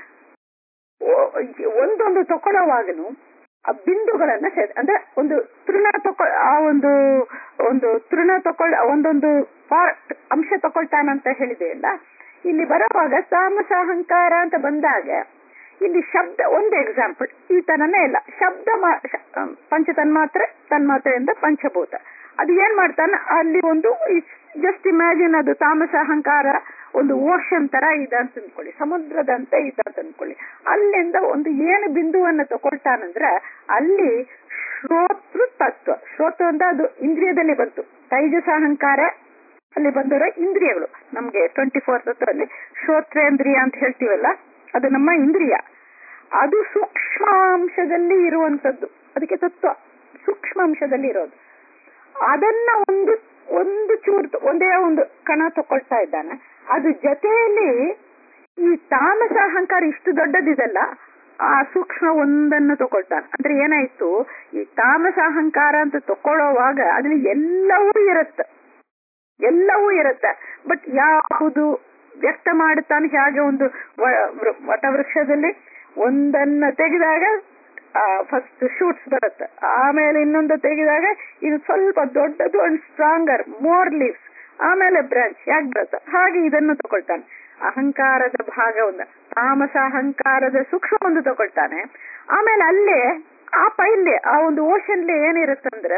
ಓ- ಒಂದೊಂದು ತಕೊಳ್ಳುವಾಗನು ಆ ಬಿಂದುಗಳನ್ನ ಸೇ ಅಂದ್ರೆ ಒಂದು ತೃಣ ತಕೊ ಆ ಒಂದು ಒಂದು ತೃಣ ತಕೊಳ್ಳ ಒಂದೊಂದು ಪಾರ್ಟ್ ಅಂಶ ತಕೊಳ್ತಾನಂತ ಹೇಳಿದೆ ಅಲ್ಲ ಇಲ್ಲಿ ಬರುವಾಗ ತಾಮಸ ಅಹಂಕಾರ ಅಂತ ಬಂದಾಗ ಇಲ್ಲಿ ಶಬ್ದ ಒಂದು ಎಕ್ಸಾಂಪಲ್ ಈ ತರನೇ ಇಲ್ಲ ಶಬ್ದ ಮಾ- ಶ- ಅಹ್, ಪಂಚ ತನ್ಮಾತ್ರೆ ತನ್ಮಾತ್ರೆಯಿಂದ ಪಂಚಭೂತ ಅದು ಏನ್ ಮಾಡ್ತಾನೆ ಅಲ್ಲಿ ಒಂದು ಜಸ್ಟ್ ಇಮ್ಯಾಜಿನ್ ಅದು ತಾಮಸ ಅಹಂಕಾರ ಒಂದು ಓಷನ್ ತರ ಇದೆ ಅಂತ ಅಂದ್ಕೊಳ್ಳಿ ಸಮುದ್ರದಂತೆ ಇದೆ ಅಂತ ಅಂದ್ಕೊಳ್ಳಿ ಅಲ್ಲಿಂದ ಒಂದು ಏನು ಬಿಂದುವನ್ನ ತಗೊಳ್ತಾನಂದ್ರೆ ಅಲ್ಲಿ ಶ್ರೋತೃ ತತ್ವ ಶ್ರೋತೃ ಅಂತ ಅದು ಇಂದ್ರಿಯದಲ್ಲಿ ಬಂತು ತೈಜಸ ಅಹಂಕಾರ ಅಲ್ಲಿ ಬಂದಿರೋ ಇಂದ್ರಿಯಗಳು ನಮ್ಗೆ ಟ್ವೆಂಟಿ ಫೋರ್ ತತ್ವದಲ್ಲಿ ಶ್ರೋತ್ರೇಂದ್ರಿಯ ಅಂತ ಹೇಳ್ತೀವಲ್ಲ ಅದು ನಮ್ಮ ಇಂದ್ರಿಯ ಅದು ಸೂಕ್ಷ್ಮಾಂಶದಲ್ಲಿ ಇರುವಂತದ್ದು ಅದಕ್ಕೆ ತತ್ವ ಸೂಕ್ಷ್ಮಾಂಶದಲ್ಲಿ ಇರೋದು ಅದನ್ನ ಒಂದು ಒಂದು ಚೂರು ತ- ಒಂದೇ ಒಂದು ಕಣ ತಕೊಳ್ತಾ ಇದ್ದಾನೆ ಅದು ಜೊತೆಯಲ್ಲಿ ಈ ತಾಮಸ ಅಹಂಕಾರ ಇಷ್ಟು ದೊಡ್ಡದಿದೆಲ್ಲ ಆ ಸೂಕ್ಷ್ಮ ಒಂದನ್ನು ತಕೊಳ್ತಾನೆ ಅಂದ್ರೆ ಏನಾಯ್ತು ಈ ತಾಮಸ ಅಹಂಕಾರ ಅಂತ ತಕೊಳ್ಳೋವಾಗ ಅದ್ರಲ್ಲಿ ಎಲ್ಲವೂ ಇರುತ್ತೆ ಎಲ್ಲವೂ ಇರುತ್ತೆ ಬಟ್ ಯಾವುದು ವ್ಯಕ್ತ ಮಾಡುತ್ತಾನೆ ಹೇಗೆ ಒಂದು ವ- ವೃ- ವಟವೃಕ್ಷದಲ್ಲಿ ಒಂದನ್ನ ತೆಗೆದಾಗ ಫಸ್ಟ್ ಶೂಟ್ಸ್ ಬರುತ್ತೆ ಆಮೇಲೆ ಇನ್ನೊಂದು ತೆಗೆದಾಗ ಇದು ಸ್ವಲ್ಪ ದೊಡ್ಡದು ಅಂಡ್ ಸ್ಟ್ರಾಂಗರ್ ಮೋರ್ ಲೀವ್ಸ್ ಆಮೇಲೆ ಬ್ರಾಂಚ್ ಯಾಕೆ ಬರುತ್ತೆ ಹಾಗೆ ಇದನ್ನು ತಗೊಳ್ತಾನೆ ಅಹಂಕಾರದ ಭಾಗ ಒಂದು ತಾಮಸ ಅಹಂಕಾರದ ಸೂಕ್ಷ್ಮ ಒಂದು ತಗೊಳ್ತಾನೆ ಆಮೇಲೆ ಅಲ್ಲೇ ಆ ಪೈಲ್ಲೆ ಆ ಒಂದು ಓಷನ್ಲಿ ಏನಿರುತ್ತಂದ್ರೆ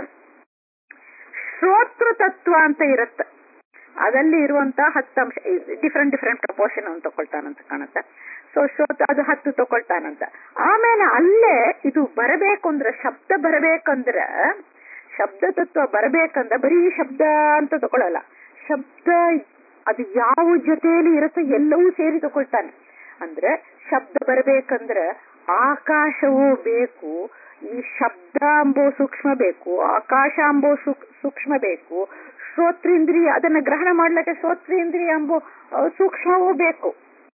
ಶ್ರೋತೃ ತತ್ವ ಅಂತ ಇರುತ್ತೆ ಅದಲ್ಲಿ ಇರುವಂತ ಹತ್ತು ಅಂಶ ಡಿಫ್ರೆಂಟ್ ಡಿಫ್ರೆಂಟ್ ಪ್ರಪೋರ್ಷನ್ ಅಂತ ತಗೊಳ್ತಾನಂತ ಕಾಣುತ್ತೆ ಸೊ ಶ್ರೋತ ಅದು ಹತ್ತು ತಗೊಳ್ತಾನಂತ ಆಮೇಲೆ ಅಲ್ಲೇ ಇದು ಬರಬೇಕು ಅಂದ್ರೆ ಶಬ್ದ ಬರಬೇಕಂದ್ರೆ ಶಬ್ದ ತತ್ವ ಬರಬೇಕಂದ್ರೆ ಬರೀ ಶಬ್ದ ಅಂತ ತಗೊಳ್ಳಲ್ಲ ಶಬ್ದ ಅದು ಯಾವ ಜೊತೆಯಲ್ಲಿ ಇರುತ್ತೋ ಎಲ್ಲವೂ ಸೇರಿ ತಗೊಳ್ತಾನೆ ಅಂದ್ರೆ ಶಬ್ದ ಬರಬೇಕಂದ್ರೆ ಆಕಾಶವೂ ಬೇಕು ಈ ಶಬ್ದ ಅಂಬೋ ಸೂಕ್ಷ್ಮ ಬೇಕು ಆಕಾಶ ಅಂಬೋ ಸೂಕ್- ಸೂಕ್ಷ್ಮ ಬೇಕು ಶ್ರೋತ್ರೇಂದ್ರಿಯ ಅದನ್ನ ಗ್ರಹಣ ಮಾಡ್ಲಿಕ್ಕೆ ಶ್ರೋತ್ರೇಂದ್ರಿಯ ಅಂಬೋ ಆ, ಸೂಕ್ಷ್ಮವೂ ಬೇಕು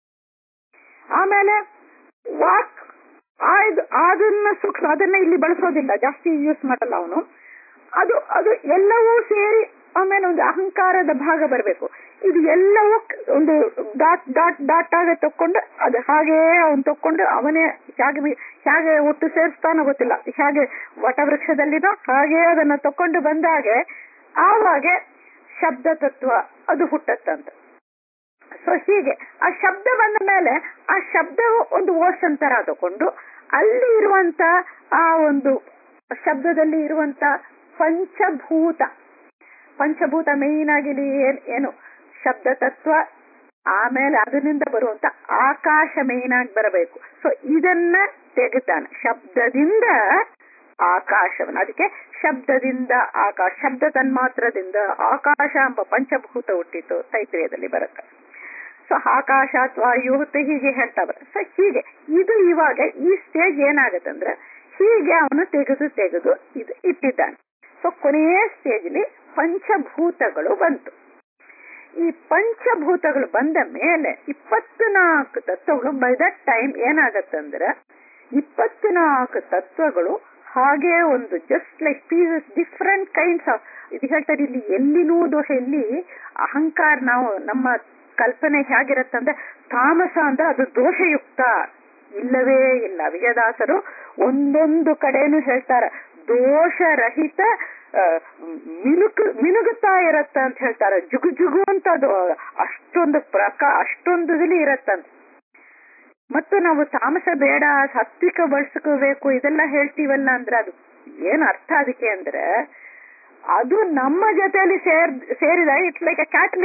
ಆಮೇಲೆ ವಾಕ್ ಆಯ್ದು ಅದನ್ನ ಸೂಕ್ಷ್ಮ ಅದನ್ನ ಇಲ್ಲಿ ಬಳಸೋದಿಲ್ಲ ಜಾಸ್ತಿ ಯೂಸ್ ಮಾಡಲ್ಲ ಅವನು ಅದು ಅದು ಎಲ್ಲವೂ ಸೇರಿ ಆಮೇಲೆ ಒಂದು ಅಹಂಕಾರದ ಭಾಗ ಬರಬೇಕು ಇದು ಎಲ್ಲವೂ ಕ- ಒಂದು ಡಾಟ್ ಡಾಟ್ ಡಾಟ್ ಆಗ ತಕೊಂಡು ಅದು ಹಾಗೇ ಅವನು ತಕೊಂಡು ಅವನೇ ಹೇಗೆ ಬಿ- ಹೇಗೆ ಒಟ್ಟು ಸೇರಿಸ್ತಾನೋ ಗೊತ್ತಿಲ್ಲ ಹೇಗೆ ವಟವೃಕ್ಷದಲ್ಲಿನೋ ಹಾಗೆ ಅದನ್ನ ತಕೊಂಡು ಬಂದಾಗೆ ಆವಾಗ ಶಬ್ದ ತತ್ವ ಅದು ಹುಟ್ಟತ್ತಂತ ಸೊ ಹೀಗೆ ಆ ಶಬ್ದ ಬಂದ ಮೇಲೆ ಆ ಶಬ್ದವು ಒಂದು ಓಷನ್ ತರ ತಕೊಂಡು ಅಲ್ಲಿ ಇರುವಂತ ಆ ಒಂದು ಶಬ್ದದಲ್ಲಿ ಇರುವಂತ ಪಂಚಭೂತ ಪಂಚಭೂತ ಮೇನ್ ಆಗಿ ಇಲ್ಲಿ ಏನ್ ಏನು ಶಬ್ದ ತತ್ವ ಆಮೇಲೆ ಅದರಿಂದ ಬರುವಂತ ಆಕಾಶ ಮೇನ್ ಆಗಿ ಬರಬೇಕು ಸೊ ಇದನ್ನ ತೆಗಿತಾನೆ ಶಬ್ದದಿಂದ ಆಕಾಶವನ್ನು ಅದಕ್ಕೆ ಶಬ್ದದಿಂದ ಆಕಾಶ ಶಬ್ದ ತನ್ಮಾತ್ರದಿಂದ ಆಕಾಶ ಎಂಬ ಪಂಚಭೂತ ಹುಟ್ಟಿತು ತೈತ್ರಿಯದಲ್ಲಿ ಬರುತ್ತೆ ಸೊ ಆಕಾಶಾತ್ ವಾಯು ಅಂತ ಹೀಗೆ ಹೇಳ್ತಾ ಬರ ಸೊ ಹೀಗೆ ಇದು ಇವಾಗ ಈ ಸ್ಟೇಜ್ ಏನಾಗತ್ತಂದ್ರೆ ಹೀಗೆ ಅವನು ತೆಗೆದು ತೆಗೆದು ಇದು ಇಟ್ಟಿದ್ದಾನೆ ಸೊ ಕೊನೆಯ ಸ್ಟೇಜ್ಲಿ ಪಂಚಭೂತಗಳು ಬಂತು ಈ ಪಂಚಭೂತಗಳು ಬಂದ ಮೇಲೆ ಇಪ್ಪತ್ನಾಲ್ಕು ತತ್ವಗಳು ಬೈ ದಟ್ ಟೈಮ್ ಏನಾಗತ್ತಂದ್ರೆ ಇಪ್ಪತ್ನಾಲ್ಕು ತತ್ವಗಳು ಹಾಗೆ ಒಂದು just like pieces different kinds of ಇದು ಹೇಳ್ತಾರೆ ಇಲ್ಲಿ ಎಲ್ಲಿನೂ ದೋಷ ಇಲ್ಲಿ ಅಹಂಕಾರ ನಾವು ನಮ್ಮ ಕಲ್ಪನೆ ಹೇಗಿರತ್ತಂದ್ರೆ ತಾಮಸ ಅಂದ್ರೆ ಅದು ದೋಷಯುಕ್ತ ಇಲ್ಲವೇ ಇಲ್ಲ ವಿಜಯದಾಸರು ಒಂದೊಂದು ಕಡೆನೂ ಹೇಳ್ತಾರೆ ದೋಷರಹಿತ ಆ, ಮಿನುಕು ಮಿನುಗುತ್ತಾ ಇರತ್ತ ಅಂತ ಹೇಳ್ತಾರೆ ಜುಗು ಜುಗು ಅಂತ ಅದು ಅಷ್ಟೊಂದು ಪ್ರಕ ಅಷ್ಟೊಂದು ಇದಲ್ಲಿ ಇರತ್ತಂತ ಮತ್ತು ನಾವು ತಾಮಸ ಬೇಡ ಸಾತ್ವಿಕ ಬಳಸ್ಕೋಬೇಕು ಇದೆಲ್ಲ ಹೇಳ್ತೀವಲ್ಲ ಅಂದ್ರೆ ಅದು ಏನ್ ಅರ್ಥ ಅದಕ್ಕೆ ಅಂದ್ರೆ ಅದು ನಮ್ಮ ಜೊತೆಯಲ್ಲಿ ಸೇರ್ ಸೇರಿದ ಇಟ್ಸ್ ಲೈಕ್ ಅ ಕ್ಯಾಟಲಿಸ್ಟ್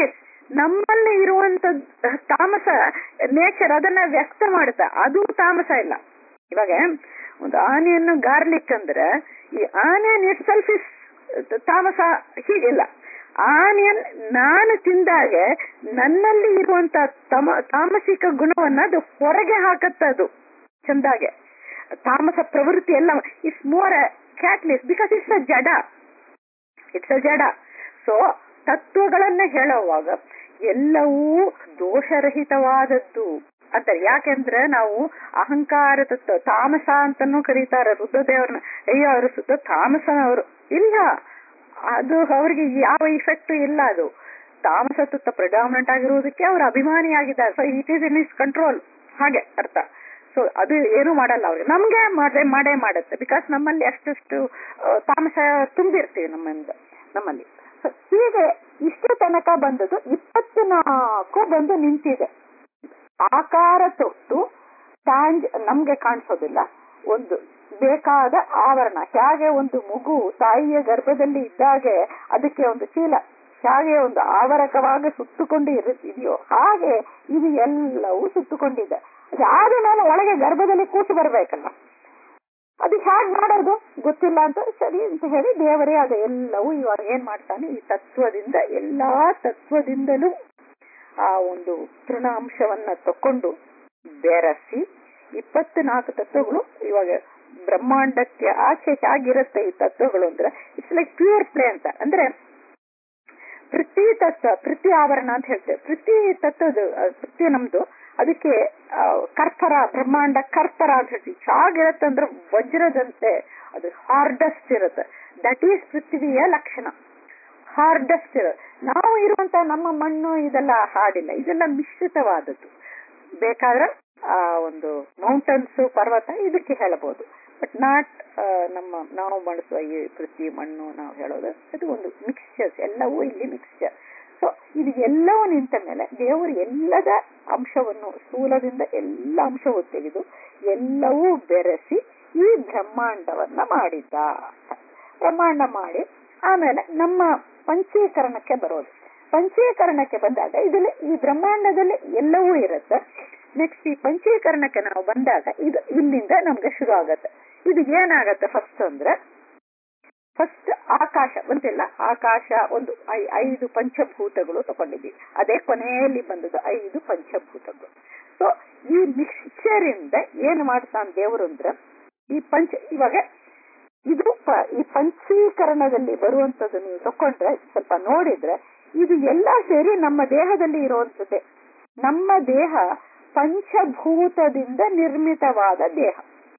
ನಮ್ಮಲ್ಲಿ ಇರುವಂತ ತಾಮಸ ನೇಚರ್ ಅದನ್ನ ವ್ಯಕ್ತ ಮಾಡುತ್ತೆ ಅದು ತಾಮಸ ಇಲ್ಲ ಇವಾಗ ಒಂದು ಆನಿಯನ್ ಗಾರ್ಲಿಕ್ ಅಂದ್ರೆ ಈ ಆನಿಯನ್ ಇಟ್ ಸೆಲ್ಫ್ ಇಸ್ ತಾಮಸ ಹೀಗಿಲ್ಲ ಆನಿಯನ್ ನಾನು ತಿಂದಾಗ ನನ್ನಲ್ಲಿ ಇರುವಂತ ತಮ ತಾಮಸಿಕ ಗುಣವನ್ನ ಅದು ಹೊರಗೆ ಹಾಕತ್ತ ಅದು ಚಂದಾಗೆ ತಾಮಸ ಪ್ರವೃತ್ತಿ ಎಲ್ಲ it's more catalyst because it's uh ಜಡ ಇಟ್ಸ್ ಅ ಜಡ ಸೊ ತತ್ವಗಳನ್ನ ಹೇಳುವಾಗ ಎಲ್ಲವೂ ದೋಷರಹಿತವಾದದ್ದು ಅಂತ ಯಾಕೆಂದ್ರೆ ನಾವು ಅಹಂಕಾರ ತತ್ವ ತಾಮಸ ಅಂತಾನು ಕರೀತಾರೆ ರುದ್ರದೇವ್ರನ್ನ ಅಯ್ಯೋ ಅವರು ಸುತ್ತ ತಾಮಸನವರು ಇಲ್ಲ ಅದು ಅವ್ರಿಗೆ ಯಾವ ಇಫೆಕ್ಟ್ ಇಲ್ಲ ಅದು ತಾಮಸ ತತ್ವ ಪ್ರಿಡಾಮಿನೆಂಟ್ ಆಗಿರುವುದಕ್ಕೆ ಅವ್ರು ಅಭಿಮಾನಿಯಾಗಿದ್ದಾರೆ so it is in is control ಹಾಗೆ ಅರ್ಥ ಸೊ ಅದು ಏನು ಮಾಡಲ್ಲ ಅವ್ರಿಗೆ ನಮ್ಗೆ ಮಾಡೇ ಮಾಡೇ ಮಾಡುತ್ತೆ ಬಿಕಾಸ್ ನಮ್ಮಲ್ಲಿ ಅಷ್ಟಷ್ಟು ತಾಮಸ ತುಂಬಿರ್ತೀವಿ ನಮ್ಮಿಂದ ನಮ್ಮಲ್ಲಿ ಸೊ ಹೀಗೆ ಇಷ್ಟು ತನಕ ಬಂದದ್ದು ಇಪ್ಪತ್ನಾಲ್ಕು ಬಂದು ನಿಂತಿದೆ ಆಕಾರ ತೊಟ್ಟು ಟ್ಯಾಂಜ್ ನಮ್ಗೆ ಕಾಣಿಸೋದಿಲ್ಲ ಒಂದು ಬೇಕಾದ ಆವರಣ ಹೇಗೆ ಒಂದು ಮಗು ತಾಯಿಯ ಗರ್ಭದಲ್ಲಿ ಇದ್ದಾಗೆ ಅದಕ್ಕೆ ಒಂದು ಚೀಲ ಹೇಗೆ ಒಂದು ಆವರಕವಾಗಿ ಸುತ್ತುಕೊಂಡು ಇದೆಯೋ ಹಾಗೆ ಇದು ಎಲ್ಲವೂ ಸುತ್ತುಕೊಂಡಿದೆ ಅದಾದ ಮೇಲೆ ಒಳಗೆ ಗರ್ಭದಲ್ಲಿ ಕೂತು ಬರ್ಬೇಕಲ್ಲ ಅದು ಹೇಗ್ ಮಾಡೋದು ಗೊತ್ತಿಲ್ಲ ಅಂತ ಸರಿ ಅಂತ ಹೇಳಿ ದೇವರೇ ಅದು ಎಲ್ಲವೂ ಇವಾಗ ಏನ್ ಮಾಡ್ತಾನೆ ಈ ತತ್ವದಿಂದ ಎಲ್ಲಾ ತತ್ವದಿಂದಲೂ ಆ ಒಂದು ತೃಣಾಂಶವನ್ನ ತಕೊಂಡು ಬೆರೆಸಿ ಇಪ್ಪತ್ನಾಲ್ಕು ತತ್ವಗಳು ಇವಾಗ ಬ್ರಹ್ಮಾಂಡಕ್ಕೆ ಆಚೆ ಹೇಗಿರುತ್ತೆ ಈ ತತ್ವಗಳು ಅಂದ್ರೆ ಇಟ್ಸ್ ಲೈಕ್ ಪ್ಯೂರ್ ಪ್ಲೇ ಅಂತ ಅಂದ್ರೆ ಪ್ರತಿ ತತ್ವ ಪ್ರತಿ ಆವರಣ ಅಂತ ಹೇಳ್ತೇವೆ ಪ್ರತಿ ತತ್ವದ ಪ್ರತಿ ನಮ್ದು ಅದಕ್ಕೆ ಕರ್ತರ ಬ್ರಹ್ಮಾಂಡ ಕರ್ತರ ಅಂತ ಹೇಳ್ತೀವಿ ಹೇಗಿರುತ್ತೆ ಅಂದ್ರೆ ವಜ್ರದಂತೆ ಅದು ಹಾರ್ಡೆಸ್ಟ್ ಇರುತ್ತೆ ದಟ್ ಈಸ್ ಪೃಥ್ವಿಯ ಲಕ್ಷಣ ಹಾರ್ಡೆಸ್ಟ್ ಇರುತ್ತೆ ನಾವು ಇರುವಂತ ನಮ್ಮ ಮಣ್ಣು ಇದೆಲ್ಲ ಹಾಡಿಲ್ಲ ಇದೆಲ್ಲ ಮಿಶ್ರಿತವಾದದ್ದು ಬೇಕಾದ್ರೆ ಆ ಒಂದು ಮೌಂಟನ್ಸ್ ಪರ್ವತ ಇದಕ್ಕೆ ಹೇಳಬಹುದು ಬಟ್ ನಾಟ್ ನಮ್ಮ ನಾವು ಬಳಸುವ ಈ ಪೃಥ್ವಿ ಮಣ್ಣು ನಾವು ಹೇಳೋದು ಅದು ಒಂದು ಮಿಕ್ಸ್ಚರ್ಸ್ ಎಲ್ಲವೂ ಇಲ್ಲಿ ಮಿಕ್ಸ್ಚರ್ ಸೊ ಇದು ಎಲ್ಲವೂ ನಿಂತ ಮೇಲೆ ದೇವರು ಎಲ್ಲದ ಅಂಶವನ್ನು ಸ್ಥೂಲದಿಂದ ಎಲ್ಲ ಅಂಶವು ತೆಗೆದು ಎಲ್ಲವೂ ಬೆರೆಸಿ ಈ ಬ್ರಹ್ಮಾಂಡವನ್ನ ಮಾಡಿದ್ದ ಬ್ರಹ್ಮಾಂಡ ಮಾಡಿ ಆಮೇಲೆ ನಮ್ಮ ಪಂಚೀಕರಣಕ್ಕೆ ಬರೋದು ಪಂಚೀಕರಣಕ್ಕೆ ಬಂದಾಗ ಇದರಲ್ಲಿ ಈ ಬ್ರಹ್ಮಾಂಡದಲ್ಲಿ ಎಲ್ಲವೂ ಇರುತ್ತೆ ನೆಕ್ಸ್ಟ್ ಈ ಪಂಚೀಕರಣಕ್ಕೆ ನಾವು ಬಂದಾಗ ಇದು ಇಲ್ಲಿಂದ ನಮ್ಗೆ ಶುರು ಆಗತ್ತೆ ಇದು ಏನಾಗತ್ತೆ ಫಸ್ಟ್ ಅಂದ್ರೆ ಫಸ್ಟ್ ಆಕಾಶ ಬಂತಿಲ್ಲ ಆಕಾಶ ಒಂದು ಐದು ಪಂಚಭೂತಗಳು ತಗೊಂಡಿದ್ದೀವಿ ಅದೇ ಕೊನೆಯಲ್ಲಿ ಬಂದದ್ದು ಐದು ಪಂಚಭೂತಗಳು ಸೊ ಈ ಮಿಕ್ಸ್ಚರ್ ಇಂದ ಏನ್ ಮಾಡ್ತಾನೆ ದೇವರು ಅಂದ್ರೆ ಈ ಪಂಚ ಇವಾಗ ಇದು ಈ ಪಂಚೀಕರಣದಲ್ಲಿ ಬರುವಂತದ್ದು ನೀವು ತಕೊಂಡ್ರೆ ಸ್ವಲ್ಪ ನೋಡಿದ್ರೆ ಇದು ಎಲ್ಲ ಸೇರಿ ನಮ್ಮ ದೇಹದಲ್ಲಿ ಇರುವಂತದ್ದೇ ನಮ್ಮ ದೇಹ ಪಂಚಭೂತದಿಂದ ನಿರ್ಮಿತವಾದ ದೇಹ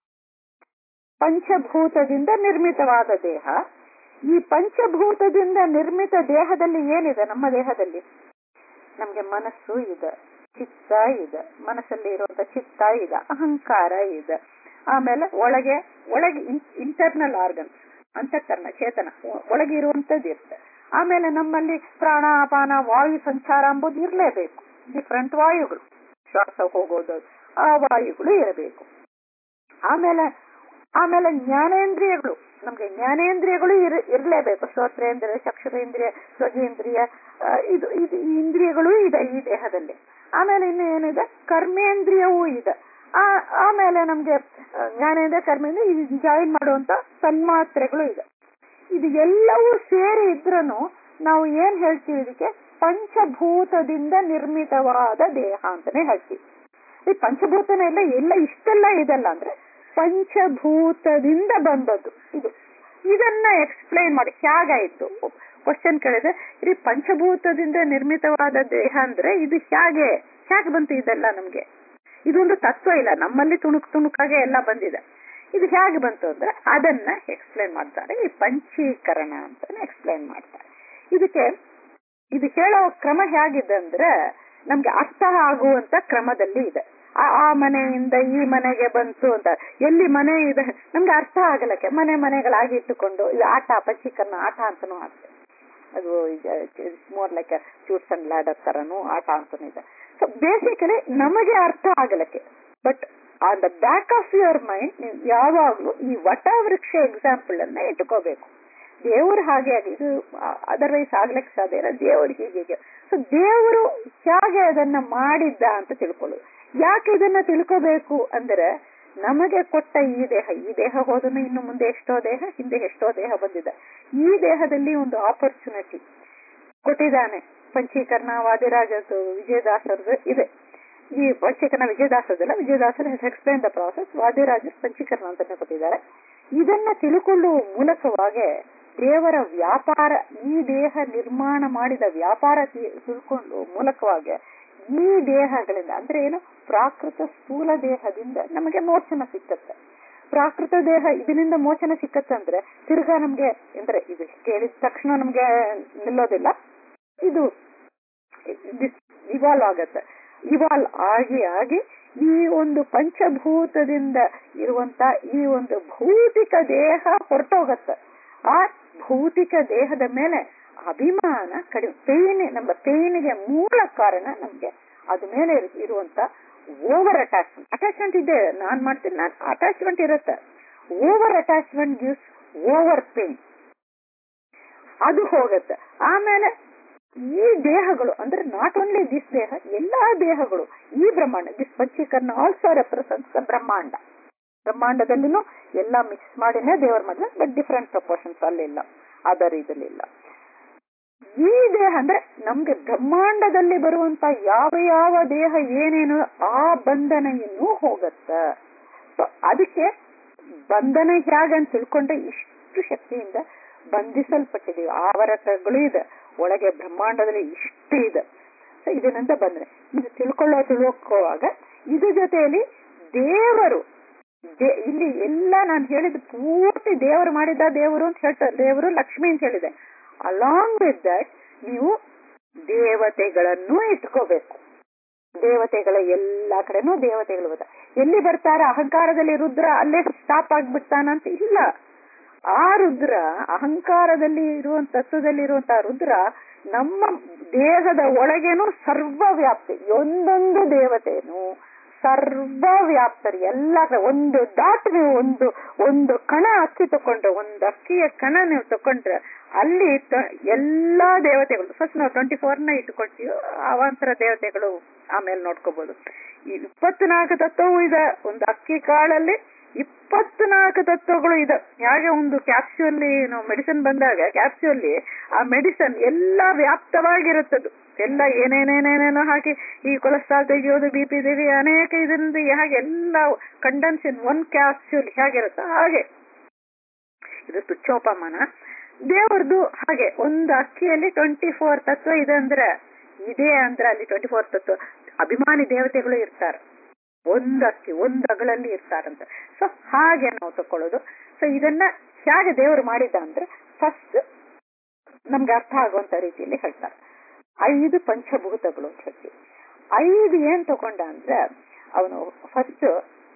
ಪಂಚಭೂತದಿಂದ ನಿರ್ಮಿತವಾದ ದೇಹ ಈ ಪಂಚಭೂತದಿಂದ ನಿರ್ಮಿತ ದೇಹದಲ್ಲಿ ಏನಿದೆ ನಮ್ಮ ದೇಹದಲ್ಲಿ ನಮ್ಗೆ ಮನಸ್ಸು ಇದೆ ಚಿತ್ತ ಇದೆ ಮನಸ್ಸಲ್ಲಿ ಇರುವಂತ ಚಿತ್ತ ಇದೆ ಅಹಂಕಾರ ಇದೆ ಆಮೇಲೆ ಒಳಗೆ ಒಳಗೆ ಇಂಟರ್ನಲ್ ಆರ್ಗನ್ಸ್ ಅಂತಃಕರಣ ಚೇತನ ಒಳಗೆ ಇರುವಂತದ್ದು ಇರುತ್ತೆ ಆಮೇಲೆ ನಮ್ಮಲ್ಲಿ ಪ್ರಾಣ ಅಪಾನ ವಾಯು ಸಂಚಾರ ಎಂಬುದು ಇರಲೇಬೇಕು ಡಿಫ್ರೆಂಟ್ ವಾಯುಗಳು ಶ್ವಾಸ ಹೋಗೋದು ಆ ವಾಯುಗಳು ಇರಬೇಕು ಆಮೇಲೆ ಆಮೇಲೆ ಜ್ಞಾನೇಂದ್ರಿಯಗಳು ನಮ್ಗೆ ಜ್ಞಾನೇಂದ್ರಿಯಗಳು ಇರ್ ಇರಲೇಬೇಕು ಶ್ರೋತ್ರೇಂದ್ರಿಯ ಚಕ್ಷುರೇಂದ್ರಿಯ ಸ್ವಗೇಂದ್ರಿಯ ಇದು ಇದು ಈ ಇಂದ್ರಿಯಗಳು ಇದೆ ಈ ದೇಹದಲ್ಲಿ ಆಮೇಲೆ ಇನ್ನು ಏನಿದೆ ಕರ್ಮೇಂದ್ರಿಯವೂ ಇದೆ ಆ ಆಮೇಲೆ ನಮ್ಗೆ ಜ್ಞಾನೇಂದ್ರಿಯ ಕರ್ಮೇಂದ್ರಿಯ ಇದು ಜಾಯಿನ್ ಮಾಡುವಂತ ತನ್ಮಾತ್ರೆಗಳು ಇದೆ ಇದು ಎಲ್ಲವೂ ಸೇರಿ ಇದ್ರೂ ನಾವು ಏನ್ ಹೇಳ್ತೀವಿ ಇದಕ್ಕೆ ಪಂಚಭೂತದಿಂದ ನಿರ್ಮಿತವಾದ ದೇಹ ಅಂತಾನೆ ಹೇಳ್ತೀವಿ ಈ ಪಂಚಭೂತನ ಎಲ್ಲ ಎಲ್ಲ ಇಷ್ಟೆಲ್ಲ ಇದೆಲ್ಲ ಅಂದ್ರೆ ಪಂಚಭೂತದಿಂದ ಬಂದದ್ದು ಇದು ಇದನ್ನ ಎಕ್ಸ್ಪ್ಲೈನ್ ಮಾಡಿ ಹೇಗಾಯ್ತು ಕ್ವಶನ್ ಕೇಳಿದ್ರೆ ಇದು ಪಂಚಭೂತದಿಂದ ನಿರ್ಮಿತವಾದ ದೇಹ ಅಂದ್ರೆ ಇದು ಹೇಗೆ ಹೇಗೆ ಬಂತು ಇದೆಲ್ಲ ನಮ್ಗೆ ಇದೊಂದು ತತ್ವ ಇಲ್ಲ ನಮ್ಮಲ್ಲಿ ತುಣುಕ್ ತುಣುಕಾಗೆ ಎಲ್ಲ ಬಂದಿದೆ ಇದು ಹೇಗೆ ಬಂತು ಅಂದ್ರೆ ಅದನ್ನ ಎಕ್ಸ್ಪ್ಲೈನ್ ಮಾಡ್ತಾರೆ ಈ ಪಂಚೀಕರಣ ಅಂತಾನೆ ಎಕ್ಸ್ಪ್ಲೈನ್ ಮಾಡ್ತಾರೆ ಇದಕ್ಕೆ ಇದು ಹೇಳೋ ಕ್ರಮ ಹೇಗಿದೆ ಅಂದ್ರೆ ನಮ್ಗೆ ಅರ್ಥ ಆಗುವಂತ ಕ್ರಮದಲ್ಲಿ ಇದೆ ಆ ಮನೆಯಿಂದ ಈ ಮನೆಗೆ ಬಂತು ಅಂತ ಎಲ್ಲಿ ಮನೆ ಇದೆ ನಮ್ಗೆ ಅರ್ಥ ಆಗಲಕ್ಕೆ ಮನೆ ಮನೆಗಳಾಗಿ ಇಟ್ಟುಕೊಂಡು ಇದು ಆಟ ಪಂಚೀಕರಣ ಆಟ ಅಂತಾನೂ ಆಗ್ತದೆ ಅದು more like chutes and ladder ತರನು ಆಟ ಅಂತಾನು ಇದೆ ಸೊ ಬೇಸಿಕಲಿ ನಮಗೆ ಅರ್ಥ ಆಗಲಕ್ಕೆ but on the back of your mind ನೀವು ಯಾವಾಗ್ಲೂ ಈ ವಟ ವೃಕ್ಷ ಎಕ್ಸಾಂಪಲ್ ಅನ್ನ ಇಟ್ಕೋಬೇಕು ದೇವರು ಹಾಗೆ ಆಗಿ ಇದು ಅದರ್ವೈಸ್ ಆಗ್ಲಿಕ್ಕೆ ಸಾಧ್ಯ ಇಲ್ಲ ದೇವರು ಹೀಗೆ ಹೀಗೆ ಸೊ ದೇವರು ಹೇಗೆ ಅದನ್ನ ಮಾಡಿದ್ದ ಅಂತ ತಿಳ್ಕೊಳ್ಳೋದು ಯಾಕೆ ಇದನ್ನ ತಿಳ್ಕೋಬೇಕು ಅಂದ್ರೆ ನಮಗೆ ಕೊಟ್ಟ ಈ ದೇಹ ಈ ದೇಹ ಹೋದನು ಇನ್ನು ಮುಂದೆ ಎಷ್ಟೋ ದೇಹ ಹಿಂದೆ ಎಷ್ಟೋ ದೇಹ ಬಂದಿದೆ ಈ ದೇಹದಲ್ಲಿ ಒಂದು ಆಪರ್ಚುನಿಟಿ ಕೊಟ್ಟಿದ್ದಾನೆ ಪಂಚೀಕರಣ ವಾದಿರಾಜದ್ದು ವಿಜಯದಾಸರದು ಇದೆ ಈ ಪಂಚೀಕರಣ ವಿಜಯದಾಸದಲ್ಲ ವಿಜಯದಾಸರ ಎಕ್ಸ್ಪ್ಲೈನ್ ದ ಪ್ರಾಸೆಸ್ ವಾದಿರಾಜ ಪಂಚೀಕರಣ ಅಂತ ಕೊಟ್ಟಿದ್ದಾರೆ ಇದನ್ನ ತಿಳ್ಕೊಳ್ಳುವ ಮೂಲಕವಾಗಿ ದೇವರ ವ್ಯಾಪಾರ ಈ ದೇಹ ನಿರ್ಮಾಣ ಮಾಡಿದ ವ್ಯಾಪಾರ ತಿಳ್ಕೊಂಡು ಮೂಲಕವಾಗಿ ಈ ದೇಹಗಳಿಂದ ಅಂದ್ರೆ ಏನು ಪ್ರಾಕೃತ ಸ್ಥೂಲ ದೇಹದಿಂದ ನಮಗೆ ಮೋಚನ ಸಿಕ್ಕತ್ತೆ ಪ್ರಾಕೃತ ದೇಹ ಇದರಿಂದ ಮೋಚನ ಸಿಕ್ಕತ್ತಂದ್ರೆ ತಿರ್ಗಾ ನಮ್ಗೆ ಅಂದ್ರೆ ಇದು ಕೇಳಿದ ತಕ್ಷಣ ನಮ್ಗೆ ನಿಲ್ಲೋದಿಲ್ಲ ಇದು ಇವಾಲ್ವ್ ಆಗತ್ತೆ ಇವಾಲ್ವ್ ಆಗಿ ಆಗಿ ಈ ಒಂದು ಪಂಚಭೂತದಿಂದ ಇರುವಂತ ಈ ಒಂದು ಭೌತಿಕ ದೇಹ ಹೊರಟೋಗತ್ತೆ ಆ ಭೌತಿಕ ದೇಹದ ಮೇಲೆ ಅಭಿಮಾನ ಕಡಿಮೆ ಪೇನ್ ನಮ್ಮ ಪೇನಿಗೆ ಮೂಲ ಕಾರಣ ನಮ್ಗೆ ಅದ ಮೇಲೆ ಇರುವಂತ ಓವರ್ ಅಟ್ಯಾಚ್ಮೆಂಟ್ ಅಟ್ಯಾಚ್ಮೆಂಟ್ ಇದೆ ನಾನ್ ಮಾಡ್ತೀನಿ ನಾನ್ ಅಟ್ಯಾಚ್ಮೆಂಟ್ ಇರುತ್ತೆ over attachment gives over pain ಅದು ಹೋಗುತ್ತೆ ಆಮೇಲೆ ಈ ದೇಹಗಳು ಅಂದ್ರೆ ನಾಟ್ ಓನ್ಲಿ ದಿಸ್ ದೇಹ ಎಲ್ಲಾ ದೇಹಗಳು ಈ ಬ್ರಹ್ಮಾಂಡ ದಿಸ್ ಪಂಚೀಕರಣ ಆಲ್ಸೋ ರೆಪ್ರೆಸೆಂಟ್ಸ್ ಬ್ರಹ್ಮಾಂಡ ಬ್ರಹ್ಮಾಂಡದಲ್ಲಿನೂ ಎಲ್ಲ ಮಿಕ್ಸ್ ಮಾಡಿನೇ ದೇವರ ಮಧ್ಯ ಬಟ್ ಡಿಫ್ರೆಂಟ್ ಪ್ರಪೋರ್ಷನ್ಸ್ ಅಲ್ಲಿಲ್ಲ ಅದರ್ ಇದಲ್ಲಿಲ್ಲ ಈ ದೇಹ ಅಂದ್ರೆ ನಮ್ಗೆ ಬ್ರಹ್ಮಾಂಡದಲ್ಲಿ ಬರುವಂತ ಯಾವ ಯಾವ ದೇಹ ಏನೇನು ಆ ಬಂಧನ ಇನ್ನೂ ಹೋಗತ್ತ ಅದಕ್ಕೆ ಬಂಧನ ಹೇಗಂತ ತಿಳ್ಕೊಂಡ್ರೆ ಇಷ್ಟು ಶಕ್ತಿಯಿಂದ ಬಂಧಿಸಲ್ಪಟ್ಟಿದೀವಿ ಆವರಕಗಳು ಇದೆ ಒಳಗೆ ಬ್ರಹ್ಮಾಂಡದಲ್ಲಿ ಇಷ್ಟು ಇದೆ ಸೊ ಇದನ್ನಂತ ಬಂದ್ರೆ ಇದು ತಿಳ್ಕೊಳ್ಳೋ ತಿಳ್ಕೊಳ್ಳುವಾಗ ಇದ್ರ ಜೊತೆಯಲ್ಲಿ ದೇವರು ಇಲ್ಲಿ ಎಲ್ಲ ನಾನು ಹೇಳಿದ ಪೂರ್ತಿ ದೇವರು ಮಾಡಿದ ದೇವರು ಅಂತ ಹೇಳ್ತಾರೆ ದೇವರು ಲಕ್ಷ್ಮಿ ಅಂತ ಹೇಳಿದೆ ಅಲಾಂಗ್ ವಿತ್ ದಟ್ ನೀವು ದೇವತೆಗಳನ್ನು ಇಟ್ಕೋಬೇಕು ದೇವತೆಗಳ ಎಲ್ಲಾ ಕಡೆನೂ ದೇವತೆಗಳು ಬರ್ತಾರೆ ಎಲ್ಲಿ ಬರ್ತಾರ ಅಹಂಕಾರದಲ್ಲಿ ರುದ್ರ ಅಲ್ಲೇ ಸ್ಟಾಪ್ ಆಗ್ಬಿಡ್ತಾನಂತ ಇಲ್ಲ ಆ ರುದ್ರ ಅಹಂಕಾರದಲ್ಲಿ ಇರುವಂತ ತತ್ವದಲ್ಲಿ ಇರುವಂತಹ ರುದ್ರ ನಮ್ಮ ದೇಹದ ಒಳಗೇನು ಸರ್ವವ್ಯಾಪ್ತಿ ಒಂದೊಂದು ದೇವತೆನು ಸರ್ವವ್ಯಾಪ್ತರು ಎಲ್ಲ ಒಂದು ಡಾಟ್ ನೀವು ಒಂದು ಒಂದು ಕಣ ಅಕ್ಕಿ ತಕೊಂಡ್ರೆ ಒಂದು ಅಕ್ಕಿಯ ಕಣ ನೀವು ತಕೊಂಡ್ರೆ ಅಲ್ಲಿ ಎಲ್ಲಾ ದೇವತೆಗಳು ಫಸ್ಟ್ ನಾವು ಟ್ವೆಂಟಿ ಫೋರ್ ನ ಇಟ್ಕೊಳ್ತೀವಿ ಅವಾಂತರ ದೇವತೆಗಳು ಆಮೇಲೆ ನೋಡ್ಕೋಬಹುದು ಈ ಇಪ್ಪತ್ನಾಲ್ಕು ತತ್ವವು ಇದೆ ಒಂದು ಅಕ್ಕಿ ಕಾಳಲ್ಲಿ ಇಪ್ಪತ್ನಾಲ್ಕು ತತ್ವಗಳು ಇದೆ ಹಾಗೆ ಒಂದು ಕ್ಯಾಪ್ಸ್ಯೂಲ್ ನಾವು ಮೆಡಿಸಿನ್ ಬಂದಾಗ ಕ್ಯಾಪ್ಸ್ಯೂಲ್ ಆ ಮೆಡಿಸನ್ ಎಲ್ಲ ವ್ಯಾಪ್ತವಾಗಿರುತ್ತದು ಎಲ್ಲ ಏನೇನೇನೇನೇನೋ ಹಾಕಿ ಈ ಕೊಲೆಸ್ಟ್ರಾಲ್ ತೆಗೆಯೋದು ಬಿ ಪಿ ತೆಗೆಯ ಅನೇಕ ಇದರಿಂದ ಹಾಗೆ ಎಲ್ಲ ಕಂಡೆನ್ಸ್ ಇನ್ ಒನ್ ಕ್ಯಾಪ್ಸ್ಯೂಲ್ ಹೇಗಿರುತ್ತೆ ಹಾಗೆ ಇದು ತುಚ್ಚೋಪಮಾನ ದೇವರದು ಹಾಗೆ ಒಂದು ಅಕ್ಕಿಯಲ್ಲಿ ಟ್ವೆಂಟಿ ಫೋರ್ ತತ್ವ ಇದೆ ಅಂದ್ರೆ ಇದೆ ಅಂದ್ರೆ ಅಲ್ಲಿ ಟ್ವೆಂಟಿ ಫೋರ್ ತತ್ವ ಅಭಿಮಾನಿ ದೇವತೆಗಳು ಇರ್ತಾರೆ ಒಂದು ಅಕ್ಕಿ ಒಂದು ಅಗಳಲ್ಲಿ ಇರ್ತಾರಂತ ಸೊ ಹಾಗೆ ನಾವು ತಕೊಳ್ಳೋದು ಸೊ ಇದನ್ನ ಹೇಗೆ ದೇವರು ಮಾಡಿದ್ದ ಅಂದ್ರೆ ಫಸ್ಟ್ ನಮ್ಗೆ ಅರ್ಥ ಆಗುವಂತ ರೀತಿಯಲ್ಲಿ ಹೇಳ್ತಾರೆ ಐದು ಪಂಚಭೂತಗಳು ಅಂತ ಹೇಳ್ತೀವಿ ಐದು ಏನ್ ತಗೊಂಡ ಅಂದ್ರೆ ಅವನು ಫಸ್ಟ್